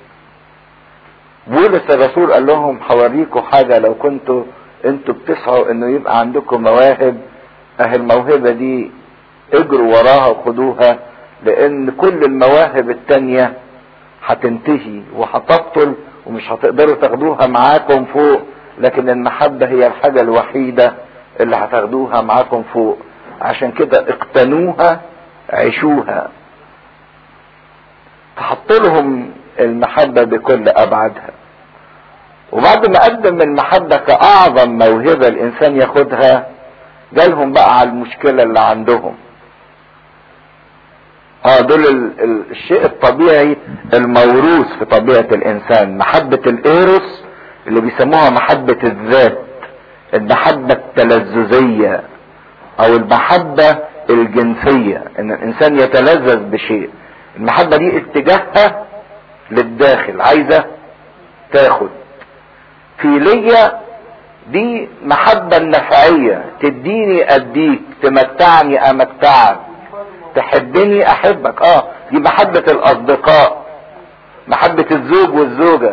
بولس الرسول قال لهم هوريكم حاجة لو كنتوا انتوا بتسعوا انه يبقى عندكم مواهب اهي الموهبة دي اجروا وراها وخدوها لان كل المواهب التانية هتنتهي وهتبطل ومش هتقدروا تاخدوها معاكم فوق لكن المحبة هي الحاجة الوحيدة اللي هتاخدوها معاكم فوق عشان كده اقتنوها عيشوها تحط لهم المحبة بكل ابعادها وبعد ما قدم المحبة كاعظم موهبة الانسان ياخدها جالهم بقى على المشكلة اللي عندهم اه دول ال ال الشيء الطبيعي الموروث في طبيعة الانسان محبة الايروس اللي بيسموها محبة الذات المحبة التلذذية او المحبة الجنسية ان الانسان يتلذذ بشيء المحبة دي اتجاهها للداخل عايزة تاخد فيلية دي محبة النفعية تديني اديك تمتعني امتعك تحبني احبك اه دي محبة الاصدقاء محبة الزوج والزوجة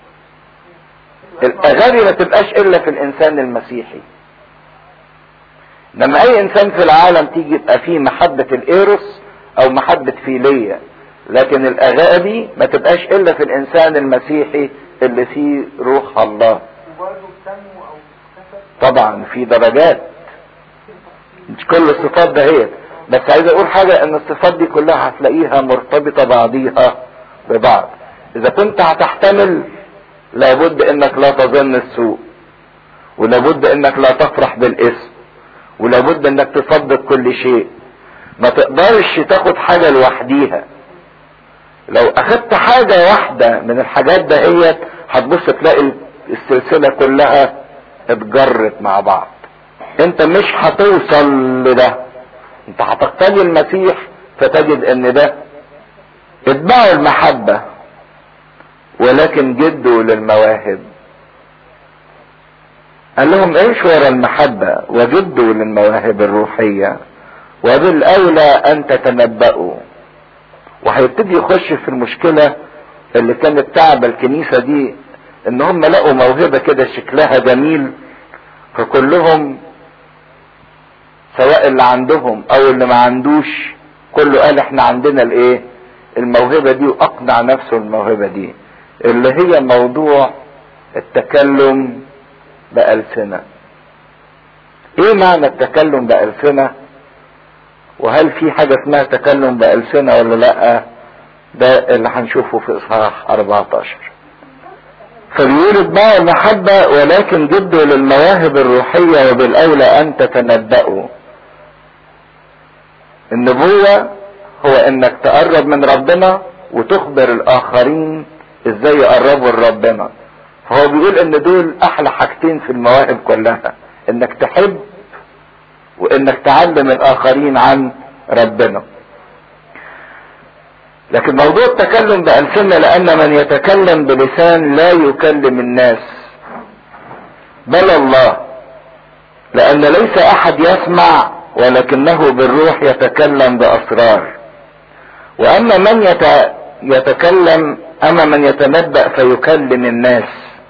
الاغاني ما تبقاش الا في الانسان المسيحي لما اي انسان في العالم تيجي يبقى فيه محبة الايروس او محبة فيلية لكن الاغاني ما تبقاش الا في الانسان المسيحي اللي فيه روح الله طبعا في درجات مش كل الصفات دهيت بس عايز اقول حاجة ان الصفات دي كلها هتلاقيها مرتبطة بعضيها ببعض اذا كنت هتحتمل لابد انك لا تظن السوء ولابد انك لا تفرح بالاسم ولابد انك تصدق كل شيء ما تقدرش تاخد حاجة لوحديها لو اخدت حاجة واحدة من الحاجات دهيت هتبص تلاقي السلسلة كلها اتجرت مع بعض انت مش هتوصل لده انت هتقتني المسيح فتجد ان ده اتباع المحبة ولكن جدوا للمواهب قال لهم ايش ورا المحبة وجدوا للمواهب الروحية وبالاولى ان تتنبأوا وهيبتدي يخش في المشكلة اللي كانت تعب الكنيسة دي ان هم لقوا موهبة كده شكلها جميل فكلهم سواء اللي عندهم او اللي ما عندوش كله قال احنا عندنا الايه الموهبة دي واقنع نفسه الموهبة دي اللي هي موضوع التكلم بألسنة ايه معنى التكلم بألسنة وهل في حاجة اسمها تكلم بألسنة ولا لا ده اللي هنشوفه في اصحاح 14 فبيقول اتباعوا المحبة ولكن جدوا للمواهب الروحية وبالأولى أن تتنبأوا النبوة هو انك تقرب من ربنا وتخبر الآخرين ازاي يقربوا لربنا فهو بيقول ان دول احلى حاجتين في المواهب كلها انك تحب وانك تعلم الاخرين عن ربنا لكن موضوع التكلم بألسنة لأن من يتكلم بلسان لا يكلم الناس بل الله لأن ليس أحد يسمع ولكنه بالروح يتكلم بأسرار وأما من يت... يتكلم أما من يتنبأ فيكلم الناس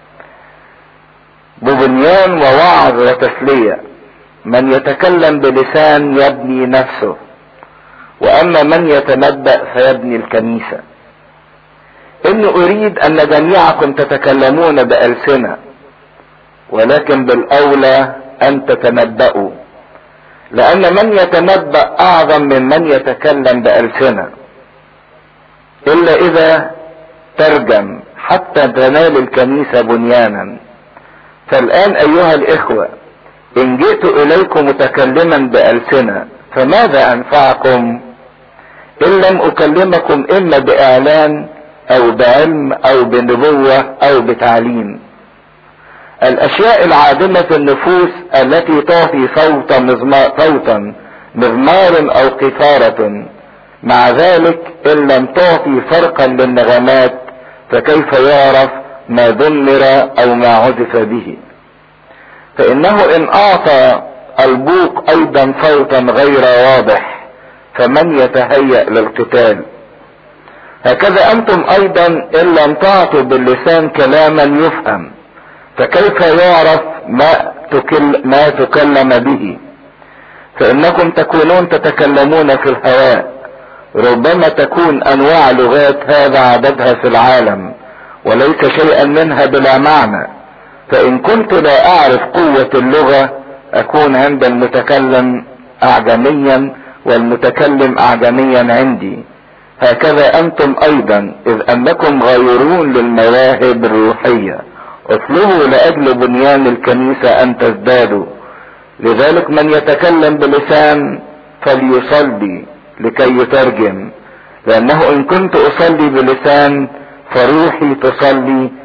ببنيان ووعظ وتسلية من يتكلم بلسان يبني نفسه واما من يتنبأ فيبني الكنيسة اني اريد ان جميعكم تتكلمون بألسنة ولكن بالاولى ان تتنبأوا لان من يتنبأ اعظم من من يتكلم بألسنة الا اذا ترجم حتى تنال الكنيسة بنيانا فالان ايها الاخوة ان جئت اليكم متكلما بألسنة فماذا انفعكم ان لم اكلمكم اما باعلان او بعلم او بنبوة او بتعليم الاشياء العادمة النفوس التي تعطي صوت مزمار صوتا مزمار او قفارة مع ذلك ان لم تعطي فرقا للنغمات فكيف يعرف ما ذمر او ما عزف به فانه ان اعطى البوق ايضا صوتا غير واضح فمن يتهيأ للقتال هكذا انتم ايضا ان لم تعطوا باللسان كلاما يفهم فكيف يعرف ما, تكل ما تكلم به فانكم تكونون تتكلمون في الهواء ربما تكون انواع لغات هذا عددها في العالم وليس شيئا منها بلا معنى فان كنت لا اعرف قوة اللغة اكون عند المتكلم اعجميا والمتكلم اعجميا عندي هكذا انتم ايضا اذ انكم غيرون للمواهب الروحية اطلبوا لاجل بنيان الكنيسة ان تزدادوا لذلك من يتكلم بلسان فليصلي لكي يترجم لانه ان كنت اصلي بلسان فروحي تصلي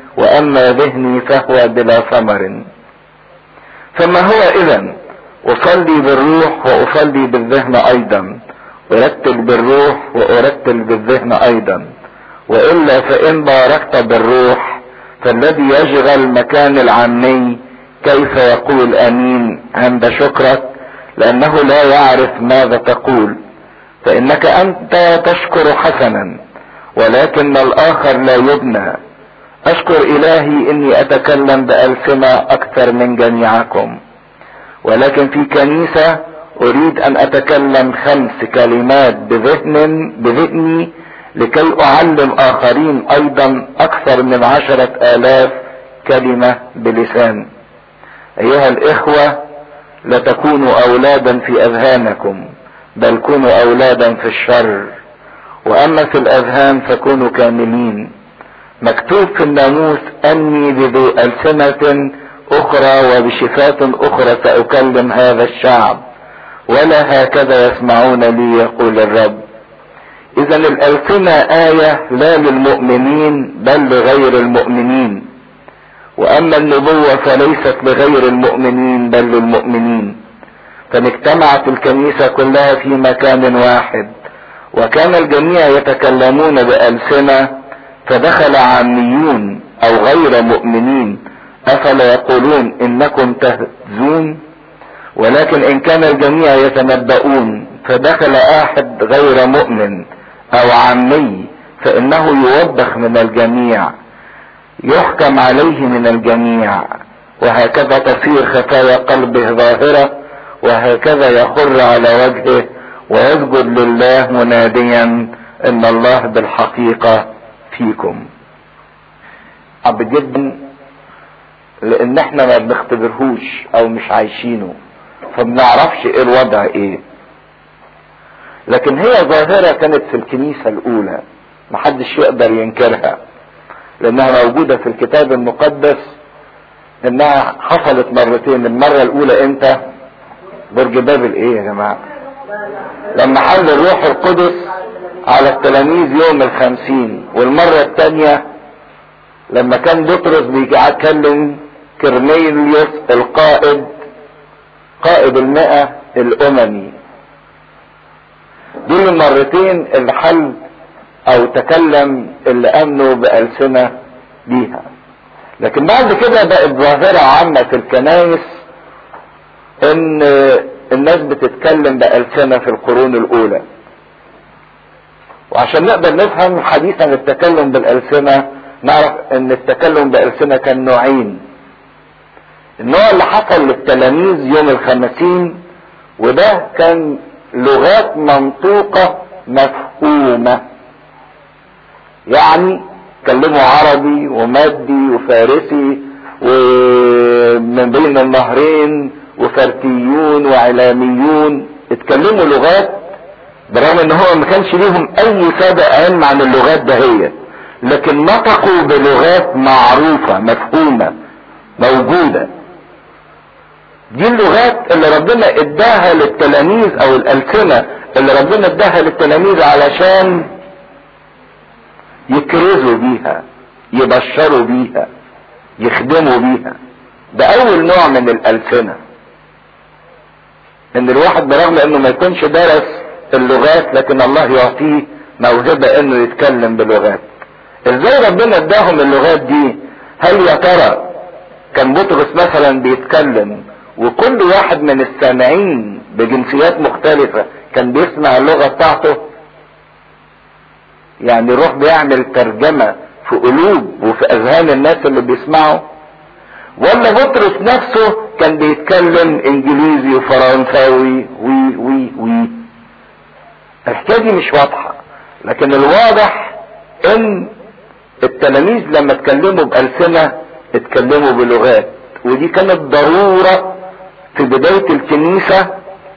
واما ذهني فهو بلا ثمر فما هو اذا اصلي بالروح واصلي بالذهن ايضا ارتل بالروح وارتل بالذهن ايضا والا فان باركت بالروح فالذي يشغل مكان العمي كيف يقول امين عند شكرك لانه لا يعرف ماذا تقول فانك انت تشكر حسنا ولكن الاخر لا يبنى اشكر الهي اني اتكلم بالسنة اكثر من جميعكم ولكن في كنيسة اريد ان اتكلم خمس كلمات بذهن بذهني لكي اعلم اخرين ايضا اكثر من عشرة الاف كلمة بلسان ايها الاخوة لا تكونوا اولادا في اذهانكم بل كونوا اولادا في الشر واما في الاذهان فكونوا كاملين مكتوب في الناموس اني بذو السنة اخرى وبشفات اخرى ساكلم هذا الشعب ولا هكذا يسمعون لي يقول الرب اذا الالسنة اية لا للمؤمنين بل لغير المؤمنين واما النبوة فليست لغير المؤمنين بل للمؤمنين فاجتمعت الكنيسة كلها في مكان واحد وكان الجميع يتكلمون بألسنة فدخل عاميون او غير مؤمنين افلا يقولون انكم تهزون ولكن ان كان الجميع يتنبؤون فدخل احد غير مؤمن او عامي فانه يوبخ من الجميع يحكم عليه من الجميع وهكذا تصير خفايا قلبه ظاهرة وهكذا يخر على وجهه ويسجد لله مناديا ان الله بالحقيقة فيكم صعب جدا لان احنا ما بنختبرهوش او مش عايشينه فبنعرفش ايه الوضع ايه لكن هي ظاهرة كانت في الكنيسة الاولى محدش يقدر ينكرها لانها موجودة في الكتاب المقدس انها حصلت مرتين المرة الاولى امتى برج بابل ايه يا جماعة لما حل الروح القدس على التلاميذ يوم الخمسين والمرة الثانية لما كان بطرس بيتكلم كرنيليوس القائد قائد المئة الاممي دول المرتين اللي حل او تكلم اللي امنوا بألسنة بيها لكن بعد كده بقت ظاهرة عامة في الكنائس ان الناس بتتكلم بألسنة في القرون الاولى وعشان نقدر نفهم حديثا التكلم بالألسنة نعرف ان التكلم بألسنة كان نوعين النوع اللي حصل للتلاميذ يوم الخمسين وده كان لغات منطوقة مفهومة يعني اتكلموا عربي ومادي وفارسي ومن بين النهرين وفرتيون وعلاميون اتكلموا لغات برغم ان هو ما كانش ليهم اي سابق علم عن اللغات دهيت لكن نطقوا بلغات معروفة مفهومة موجودة دي اللغات اللي ربنا اداها للتلاميذ او الالسنة اللي ربنا اداها للتلاميذ علشان يكرزوا بيها يبشروا بيها يخدموا بيها ده اول نوع من الالسنة ان الواحد برغم انه ما يكونش درس اللغات لكن الله يعطيه موهبة انه يتكلم بلغات ازاي ربنا اداهم اللغات دي هل يا ترى كان بطرس مثلا بيتكلم وكل واحد من السامعين بجنسيات مختلفة كان بيسمع اللغة بتاعته يعني روح بيعمل ترجمة في قلوب وفي اذهان الناس اللي بيسمعوا ولا بطرس نفسه كان بيتكلم انجليزي وفرنساوي وي وي وي الحكايه دي مش واضحه لكن الواضح ان التلاميذ لما اتكلموا بألسنة اتكلموا بلغات ودي كانت ضرورة في بداية الكنيسة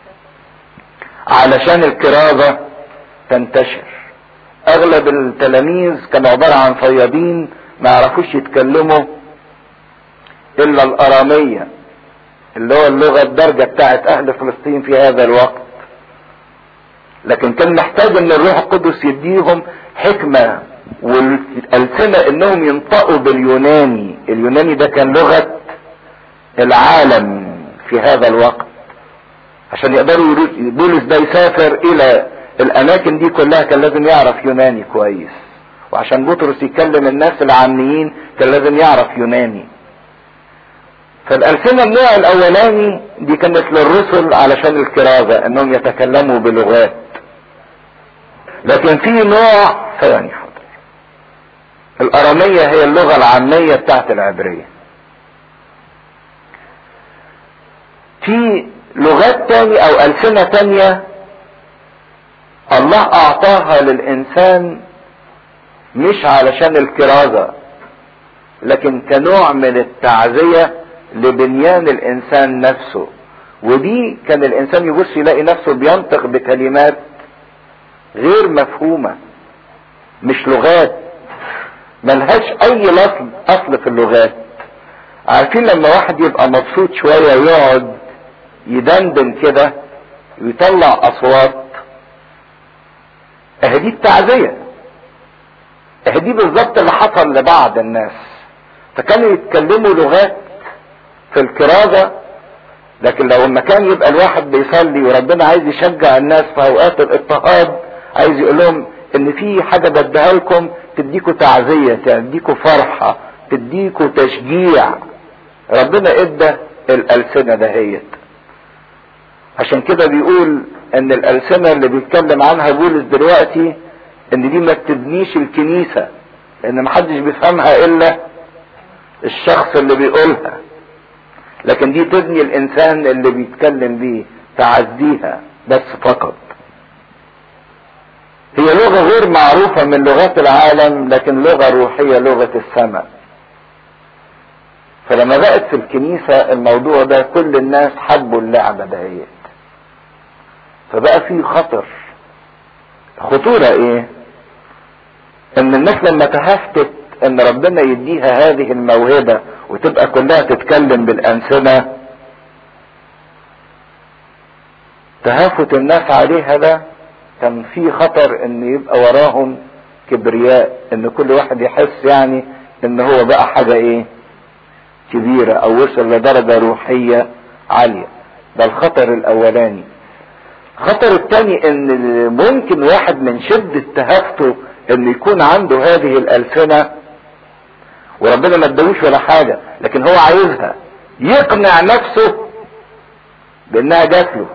علشان الكرازة تنتشر اغلب التلاميذ كانوا عبارة عن صيادين ما يعرفوش يتكلموا الا الارامية اللي هو اللغة الدرجة بتاعت اهل فلسطين في هذا الوقت لكن كان محتاج ان الروح القدس يديهم حكمة والألسنة انهم ينطقوا باليوناني اليوناني ده كان لغة العالم في هذا الوقت عشان يقدروا بولس ده يسافر الى الاماكن دي كلها كان لازم يعرف يوناني كويس وعشان بطرس يكلم الناس العاميين كان لازم يعرف يوناني فالألسنة النوع الأولاني دي كانت للرسل علشان الكرازة إنهم يتكلموا بلغات لكن في نوع ثاني حاضر الأرامية هي اللغة العامية بتاعت العبرية في لغات تاني أو ألسنة تانية الله أعطاها للإنسان مش علشان الكرازة لكن كنوع من التعزية لبنيان الانسان نفسه ودي كان الانسان يبص يلاقي نفسه بينطق بكلمات غير مفهومة مش لغات ملهاش اي اصل اصل في اللغات عارفين لما واحد يبقى مبسوط شوية ويقعد يدندن كده ويطلع اصوات اهدي التعزية اهدي بالظبط اللي حصل لبعض الناس فكانوا يتكلموا لغات في الكرازة لكن لو المكان يبقى الواحد بيصلي وربنا عايز يشجع الناس في اوقات الاضطهاد عايز يقول لهم ان في حاجة بديها لكم تديكوا تعزية تديكوا فرحة تديكوا تشجيع ربنا ادى الالسنة دهيت عشان كده بيقول ان الالسنة اللي بيتكلم عنها بولس دلوقتي ان دي ما بتبنيش الكنيسة لان محدش بيفهمها الا الشخص اللي بيقولها لكن دي تبني الانسان اللي بيتكلم بيه تعزيها بس فقط هي لغة غير معروفة من لغات العالم لكن لغة روحية لغة السماء فلما بقت في الكنيسة الموضوع ده كل الناس حبوا اللعبة دهيت فبقى في خطر خطورة ايه ان الناس لما تهفتت ان ربنا يديها هذه الموهبة وتبقى كلها تتكلم بالألسنة تهافت الناس عليها ده كان في خطر ان يبقى وراهم كبرياء ان كل واحد يحس يعني ان هو بقى حاجة ايه كبيرة او وصل لدرجة روحية عالية ده الخطر الاولاني الخطر الثاني ان ممكن واحد من شدة تهافته ان يكون عنده هذه الالسنة وربنا ما ادالوش ولا حاجة لكن هو عايزها يقنع نفسه بانها جات له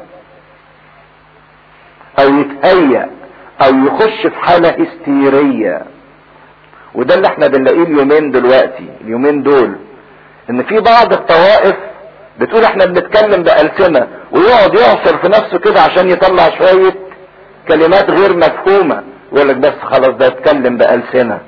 او يتهيأ او يخش في حالة هستيرية وده اللي احنا بنلاقيه اليومين دلوقتي اليومين دول ان في بعض الطوائف بتقول احنا بنتكلم بألسنة ويقعد يعصر في نفسه كده عشان يطلع شوية كلمات غير مفهومة يقول لك بس خلاص ده اتكلم بألسنة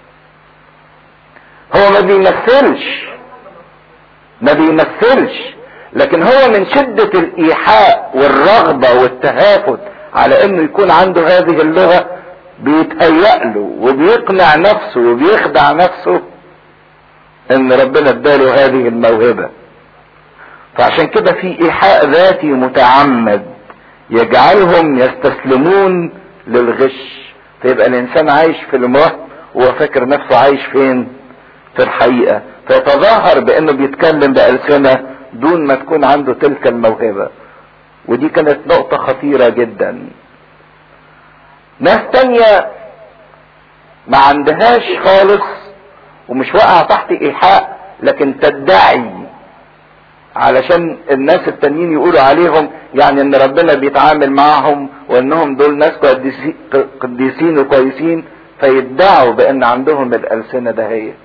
هو ما بيمثلش ما بيمثلش لكن هو من شدة الايحاء والرغبة والتهافت على انه يكون عنده هذه اللغة بيتهيأ له وبيقنع نفسه وبيخدع نفسه ان ربنا اداله هذه الموهبة فعشان كده في ايحاء ذاتي متعمد يجعلهم يستسلمون للغش فيبقى الانسان عايش في الوهم وهو فاكر نفسه عايش فين في الحقيقة فيتظاهر بانه بيتكلم بألسنة دون ما تكون عنده تلك الموهبة ودي كانت نقطة خطيرة جدا ناس تانية ما عندهاش خالص ومش واقعة تحت ايحاء لكن تدعي علشان الناس التانيين يقولوا عليهم يعني ان ربنا بيتعامل معهم وانهم دول ناس قديسين وكويسين فيدعوا بان عندهم الالسنة دهيت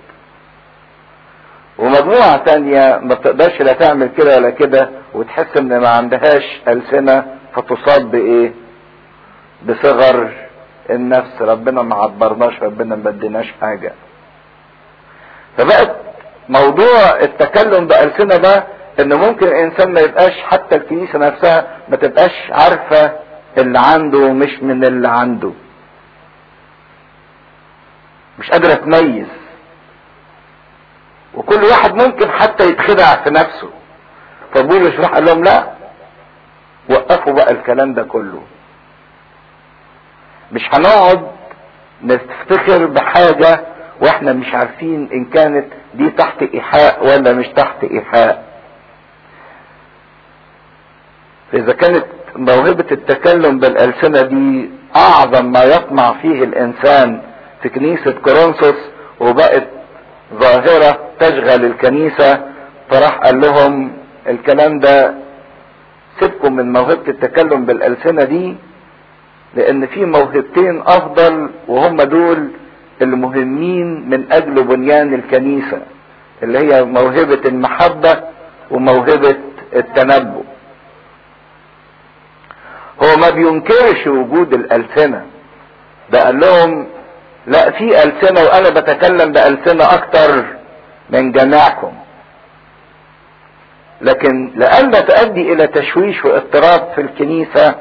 ومجموعة تانية ما بتقدرش لا تعمل كده ولا كده وتحس ان ما عندهاش ألسنة فتصاب بايه بصغر النفس ربنا ما عبرناش ربنا ما اديناش حاجة فبقت موضوع التكلم بألسنة ده ان ممكن الانسان ما يبقاش حتى الكنيسة نفسها ما تبقاش عارفة اللي عنده مش من اللي عنده مش قادرة تميز وكل واحد ممكن حتى يتخدع في نفسه فبولس راح قال لهم لا وقفوا بقى الكلام ده كله مش هنقعد نفتخر بحاجة واحنا مش عارفين ان كانت دي تحت ايحاء ولا مش تحت ايحاء فاذا كانت موهبة التكلم بالالسنة دي اعظم ما يطمع فيه الانسان في كنيسة كورنثوس وبقت ظاهرة تشغل الكنيسة فراح قال لهم الكلام ده سيبكم من موهبة التكلم بالألسنة دي لأن في موهبتين أفضل وهم دول المهمين من أجل بنيان الكنيسة اللي هي موهبة المحبة وموهبة التنبؤ هو ما بينكرش وجود الألسنة ده قال لهم لا في ألسنة وأنا بتكلم بألسنة أكتر من جميعكم لكن لئلا تؤدي إلى تشويش واضطراب في الكنيسة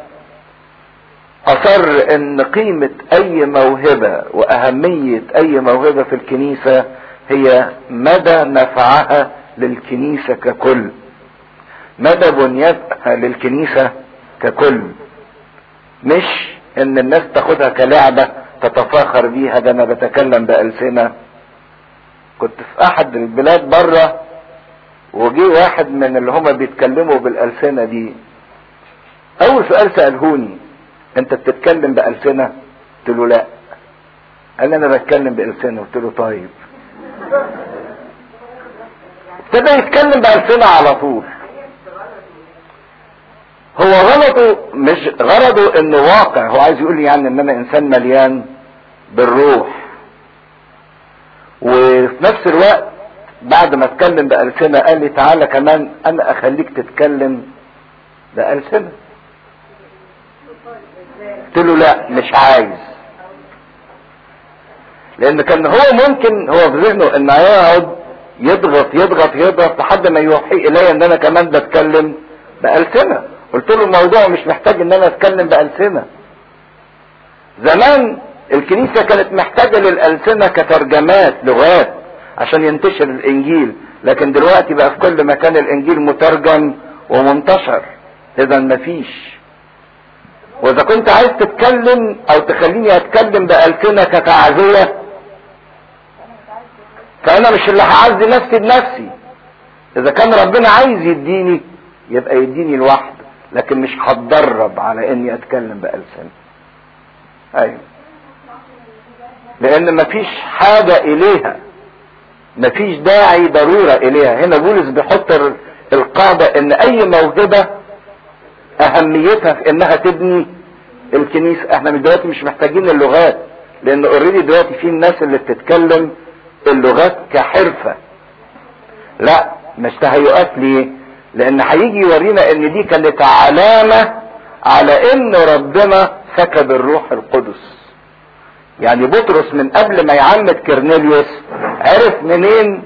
أصر أن قيمة أي موهبة وأهمية أي موهبة في الكنيسة هي مدى نفعها للكنيسة ككل مدى بنيتها للكنيسة ككل مش ان الناس تاخدها كلعبة تتفاخر بيها ده انا بتكلم بألسنة كنت في احد البلاد بره وجي واحد من اللي هما بيتكلموا بالألسنة دي اول سؤال سألهوني انت بتتكلم بألسنة قلت له لا قال لي انا بتكلم بألسنة قلت له طيب ابتدى يتكلم بألسنة على طول هو غلطه مش غرضه انه واقع هو عايز يقول لي يعني ان انا انسان مليان بالروح وفي نفس الوقت بعد ما اتكلم بألسنة قال لي تعالى كمان انا اخليك تتكلم بألسنة قلت له لا مش عايز لان كان هو ممكن هو في ذهنه ان هيقعد يضغط يضغط يضغط لحد ما يوحي الي ان انا كمان بتكلم بألسنة قلت له الموضوع مش محتاج ان انا اتكلم بألسنة زمان الكنيسة كانت محتاجة للألسنة كترجمات لغات عشان ينتشر الانجيل لكن دلوقتي بقى في كل مكان الانجيل مترجم ومنتشر اذا مفيش واذا كنت عايز تتكلم او تخليني اتكلم بألسنة كتعزية فانا مش اللي هعزي نفسي بنفسي اذا كان ربنا عايز يديني يبقى يديني لوحده لكن مش هتدرب على اني اتكلم بألسنة ايوه لان مفيش حاجة اليها مفيش داعي ضرورة اليها هنا بولس بيحط القاعدة ان اي موهبة اهميتها في انها تبني الكنيسة احنا من دلوقتي مش محتاجين اللغات لان اوريدي دلوقتي في الناس اللي بتتكلم اللغات كحرفة لا مش تهيؤات ليه لان هيجي يورينا ان دي كانت علامة على ان ربنا سكب الروح القدس يعني بطرس من قبل ما يعمد كرنيليوس عرف منين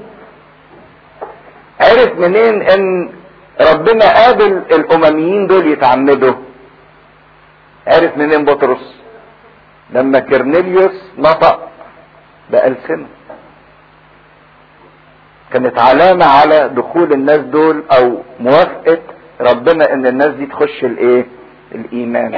عرف منين ان ربنا قابل الامميين دول يتعمدوا عرف منين بطرس لما كرنيليوس نطق بألسنه كانت علامة على دخول الناس دول او موافقة ربنا ان الناس دي تخش الايه الايمان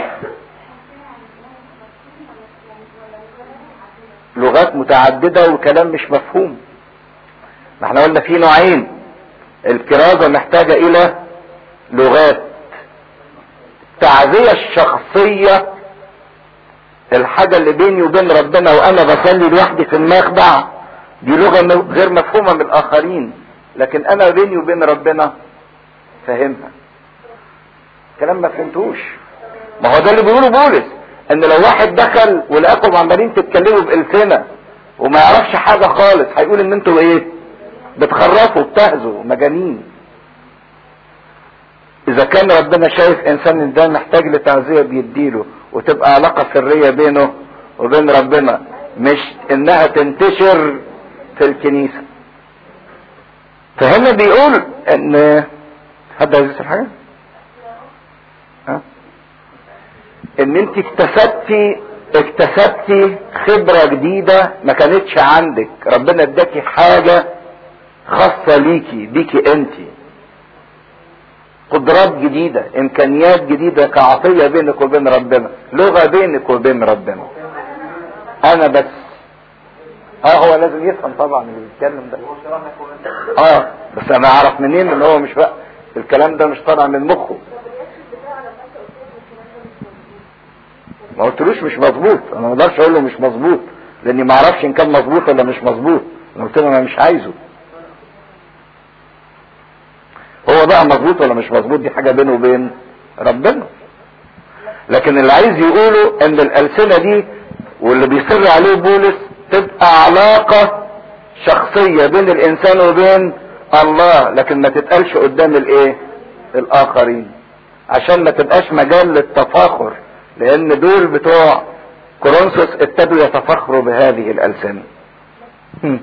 لغات متعددة وكلام مش مفهوم ما احنا قلنا في نوعين الكرازة محتاجة الى لغات التعزية الشخصية الحاجة اللي بيني وبين ربنا وانا بصلي لوحدي في المخدع دي لغة غير مفهومة من الاخرين لكن انا بيني وبين ربنا فاهمها كلام ما فهمتوش ما هو ده اللي بيقوله بولس ان لو واحد دخل ولقاكم عمالين تتكلموا بألسنة وما يعرفش حاجة خالص هيقول ان انتوا ايه بتخرفوا بتهزوا مجانين اذا كان ربنا شايف انسان ده محتاج لتعزية بيديله وتبقى علاقة سرية بينه وبين ربنا مش انها تنتشر في الكنيسة فهنا بيقول ان حد عايز يسأل حاجة؟ ها؟ ان انت اكتسبتي اكتسبتي خبرة جديدة ما كانتش عندك ربنا اداكي حاجة خاصة ليكي بيكي انت قدرات جديدة امكانيات جديدة كعطية بينك وبين ربنا لغة بينك وبين ربنا انا بس اه هو لازم يفهم طبعا اللي بيتكلم ده هو شرحنا كمان اه بس انا اعرف منين ان هو مش بقى الكلام ده مش طالع من مخه ما قلتلوش مش مظبوط انا ما اقدرش اقول له مش مظبوط لاني ما اعرفش ان كان مظبوط ولا مش مظبوط انا قلت له انا مش عايزه هو بقى مظبوط ولا مش مظبوط دي حاجه بينه وبين ربنا لكن اللي عايز يقوله ان الالسنه دي واللي بيصر عليه بولس تبقى علاقه شخصيه بين الانسان وبين الله لكن ما تتقالش قدام الايه الاخرين عشان ما تبقاش مجال للتفاخر لان دول بتوع كورنثوس ابتدوا يتفخروا بهذه الالسنه هم.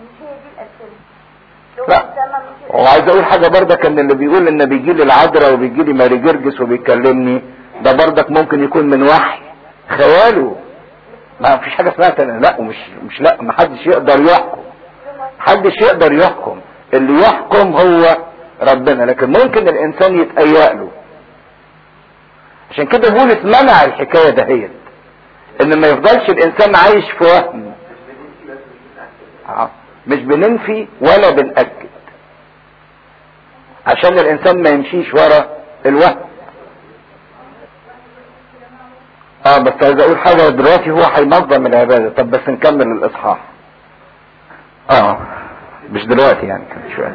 لا وعايز اقول حاجه برضك ان اللي بيقول ان بيجي لي العذراء وبيجي لي ماري جرجس وبيكلمني ده برضك ممكن يكون من وحي خياله ما فيش حاجه اسمها تل- لا ومش مش لا ما حدش يقدر يحكم محدش يقدر يحكم اللي يحكم هو ربنا لكن ممكن الانسان يتهيأ له عشان كده بولس منع الحكايه دهيت ان ما يفضلش الانسان عايش في وهم آه. مش بننفي ولا بنأكد عشان الانسان ما يمشيش ورا الوهم اه بس عايز اقول حاجه دلوقتي هو هينظم العباده طب بس نكمل الاصحاح اه مش دلوقتي يعني كان شويه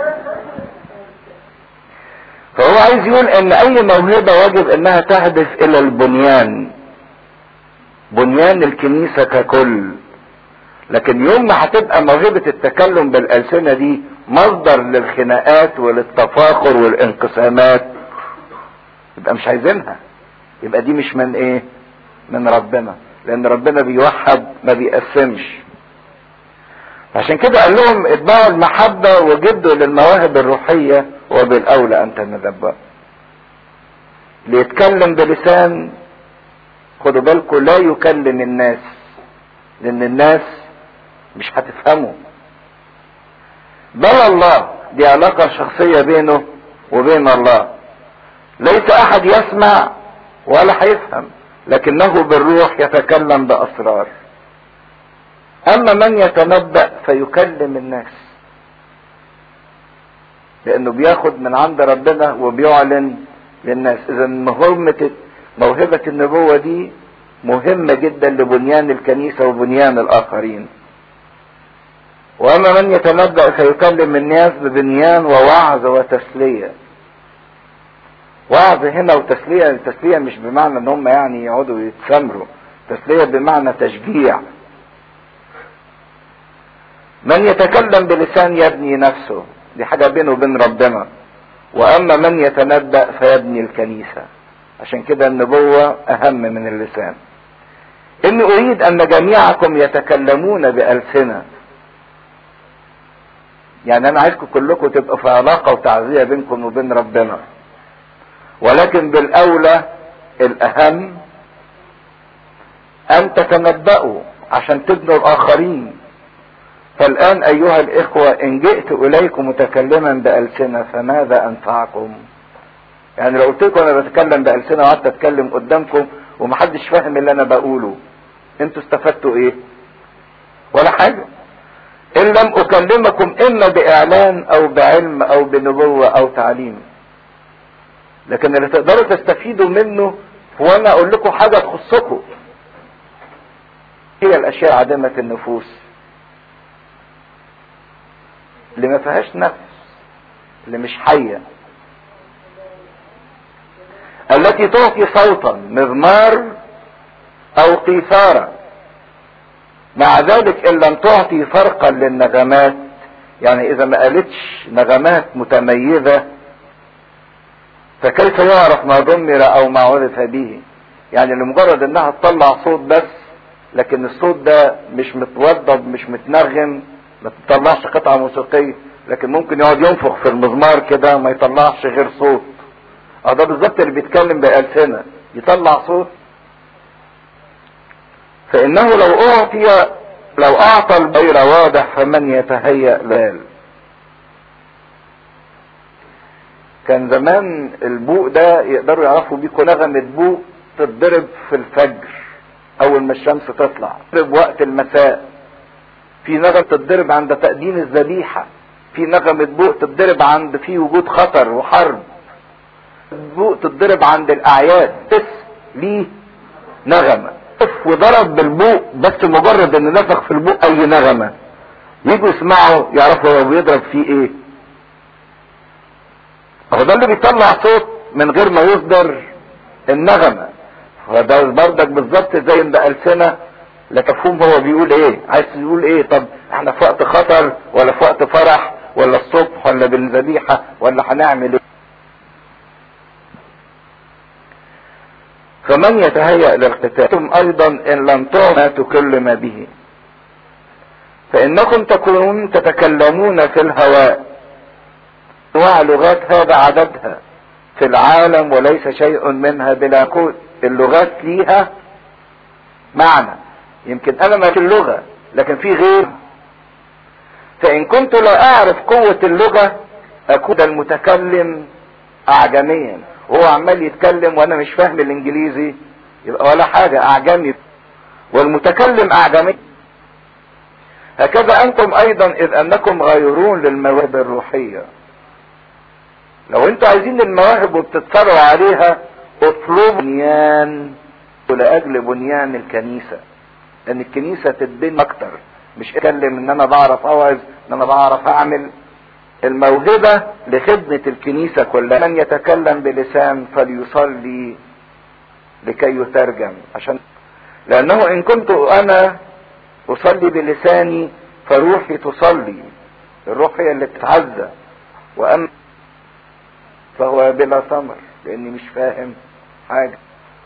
فهو عايز يقول ان اي موهبه واجب انها تهدف الى البنيان بنيان الكنيسه ككل لكن يوم ما هتبقى موهبه التكلم بالالسنه دي مصدر للخناقات وللتفاخر والانقسامات يبقى مش عايزينها يبقى دي مش من ايه من ربنا لان ربنا بيوحد ما بيقسمش عشان كده قال لهم اتبعوا المحبة وجدوا للمواهب الروحية وبالأولى أن تنذبوا ليتكلم بلسان خدوا بالكم لا يكلم الناس لأن الناس مش هتفهمه بل الله دي علاقة شخصية بينه وبين الله ليس أحد يسمع ولا هيفهم لكنه بالروح يتكلم بأسرار اما من يتنبأ فيكلم الناس لانه بياخد من عند ربنا وبيعلن للناس اذا مهمة موهبة النبوة دي مهمة جدا لبنيان الكنيسة وبنيان الاخرين واما من يتنبأ فيكلم الناس ببنيان ووعظ وتسلية وعظ هنا وتسلية التسلية مش بمعنى ان هم يعني يقعدوا يتسامروا تسلية بمعنى تشجيع من يتكلم بلسان يبني نفسه دي حاجة بينه وبين ربنا واما من يتنبأ فيبني الكنيسة عشان كده النبوة اهم من اللسان اني اريد ان جميعكم يتكلمون بألسنة يعني انا عايزكم كلكم تبقوا في علاقة وتعزية بينكم وبين ربنا ولكن بالاولى الاهم ان تتنبأوا عشان تبنوا الاخرين فالآن أيها الإخوة إن جئت إليكم متكلما بألسنة فماذا أنفعكم؟ يعني لو قلت لكم أنا بتكلم بألسنة وقعدت أتكلم قدامكم ومحدش فاهم اللي أنا بقوله أنتوا استفدتوا إيه؟ ولا حاجة. إن لم أكلمكم إما بإعلان أو بعلم أو بنبوة أو تعليم. لكن اللي تقدروا تستفيدوا منه هو أنا أقول لكم حاجة تخصكم. هي الأشياء عديمة النفوس. اللي ما فيهاش نفس اللي مش حية التي تعطي صوتا مضمار او قيثارة مع ذلك ان لم تعطي فرقا للنغمات يعني اذا ما قالتش نغمات متميزة فكيف يعرف ما ضمر او ما عرف به يعني لمجرد انها تطلع صوت بس لكن الصوت ده مش متوضب مش متنغم ما تطلعش قطعة موسيقية لكن ممكن يقعد ينفخ في المزمار كده ما يطلعش غير صوت اه ده بالظبط اللي بيتكلم بألسنة يطلع صوت فإنه لو أعطي لو أعطى البير واضح فمن يتهيأ لال كان زمان البوق ده يقدروا يعرفوا بيه نغمة بوق تتضرب في الفجر اول ما الشمس تطلع وقت المساء في نغمة تتضرب عند تقديم الذبيحة في نغمة بوق تتضرب عند في وجود خطر وحرب بوق تتضرب عند الاعياد بس ليه نغمة وضرب بالبوق بس مجرد ان نفخ في البوق اي نغمة يجوا يسمعوا يعرفوا هو بيضرب فيه ايه هو ده اللي بيطلع صوت من غير ما يصدر النغمة فده بردك بالظبط زي ان بألسنة لا تفهم هو بيقول ايه عايز يقول ايه طب احنا في وقت خطر ولا في وقت فرح ولا الصبح ولا بالذبيحة ولا هنعمل ايه فمن يتهيأ للقتال انتم ايضا ان لم تعوا تكلم به فانكم تكونون تتكلمون في الهواء انواع لغات هذا عددها في العالم وليس شيء منها بلا قول اللغات ليها معنى يمكن انا ما في اللغة لكن في غير فان كنت لا اعرف قوة اللغة اكون المتكلم اعجميا وهو عمال يتكلم وانا مش فاهم الانجليزي يبقى ولا حاجة اعجمي والمتكلم اعجمي هكذا انتم ايضا اذ انكم غيرون للمواهب الروحية لو انتوا عايزين المواهب وبتتصارعوا عليها اطلبوا بنيان لاجل بنيان الكنيسة ان الكنيسة تتبني اكتر مش اتكلم ان انا بعرف اوعظ ان انا بعرف اعمل الموهبة لخدمة الكنيسة كلها من يتكلم بلسان فليصلي لكي يترجم عشان لانه ان كنت انا اصلي بلساني فروحي تصلي الروح هي اللي تتعزى واما فهو بلا ثمر لاني مش فاهم حاجة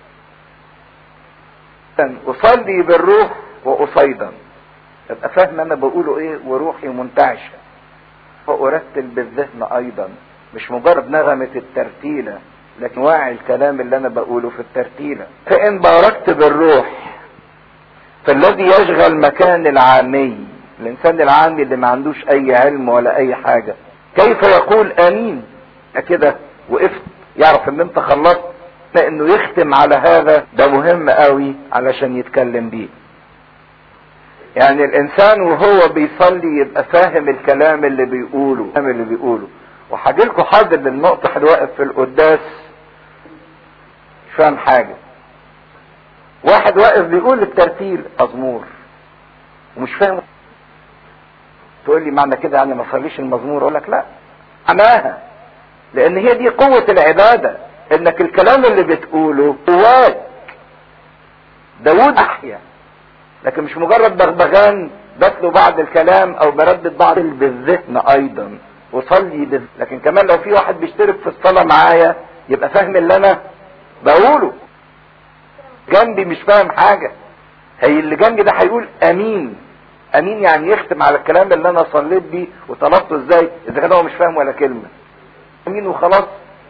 اصلي بالروح واصيدا ابقى فاهم انا بقوله ايه وروحي منتعشه وارتل بالذهن ايضا مش مجرد نغمة الترتيلة لكن واعي الكلام اللي انا بقوله في الترتيلة فان باركت بالروح فالذي يشغل مكان العامي الانسان العامي اللي ما عندوش اي علم ولا اي حاجة كيف يقول امين كده وقفت يعرف ان انت خلصت لانه يختم على هذا ده مهم قوي علشان يتكلم بيه يعني الانسان وهو بيصلي يبقى فاهم الكلام اللي بيقوله الكلام اللي بيقوله وهاجي لكم حاضر للنقطة اللي واقف في القداس مش فاهم حاجة واحد واقف بيقول الترتيل مزمور ومش فاهم تقول لي معنى كده يعني ما صليش المزمور اقول لك لا معناها لان هي دي قوة العبادة انك الكلام اللي بتقوله جواك داود احيا لكن مش مجرد بغبغان بتلو بعض الكلام او بردد بعض بالذهن ايضا وصلي بالذهن لكن كمان لو في واحد بيشترك في الصلاة معايا يبقى فاهم اللي انا بقوله جنبي مش فاهم حاجة هي اللي جنبي ده هيقول امين امين يعني يختم على الكلام اللي انا صليت بيه وطلبته ازاي اذا كان هو مش فاهم ولا كلمة امين وخلاص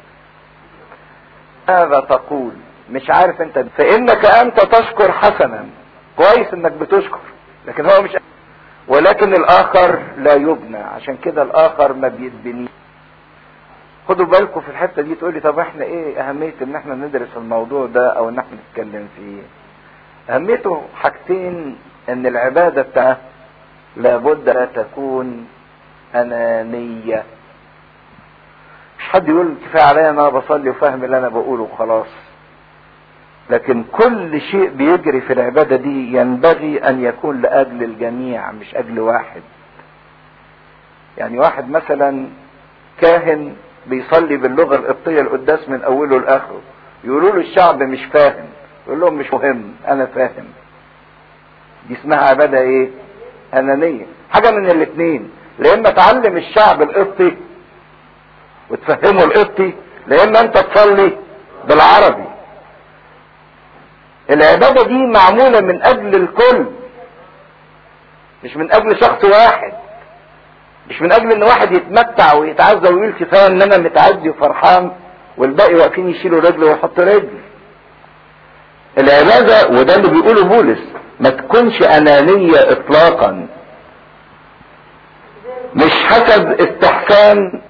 ماذا تقول مش عارف انت فانك انت تشكر حسنا كويس انك بتشكر لكن هو مش ولكن الاخر لا يبنى عشان كده الاخر ما بيتبني خدوا بالكم في الحته دي تقول لي طب احنا ايه اهميه ان احنا ندرس الموضوع ده او ان احنا نتكلم فيه اهميته حاجتين ان العباده بتاعه لابد لا تكون انانيه مش حد يقول كفايه عليا انا بصلي وفاهم اللي انا بقوله وخلاص لكن كل شيء بيجري في العبادة دي ينبغي ان يكون لاجل الجميع مش اجل واحد يعني واحد مثلا كاهن بيصلي باللغة القبطية القداس من اوله لاخره يقولوا له الشعب مش فاهم يقول لهم مش مهم انا فاهم دي اسمها عبادة ايه انانية حاجة من الاثنين لا اما تعلم الشعب القبطي وتفهمه القبطي لا اما انت تصلي بالعربي العبادة دي معمولة من اجل الكل مش من اجل شخص واحد مش من اجل ان واحد يتمتع ويتعزى ويقول كفايه ان انا متعدي وفرحان والباقي واقفين يشيلوا رجل ويحطوا رجل العبادة وده اللي بيقوله بولس ما تكونش انانية اطلاقا مش حسب استحسان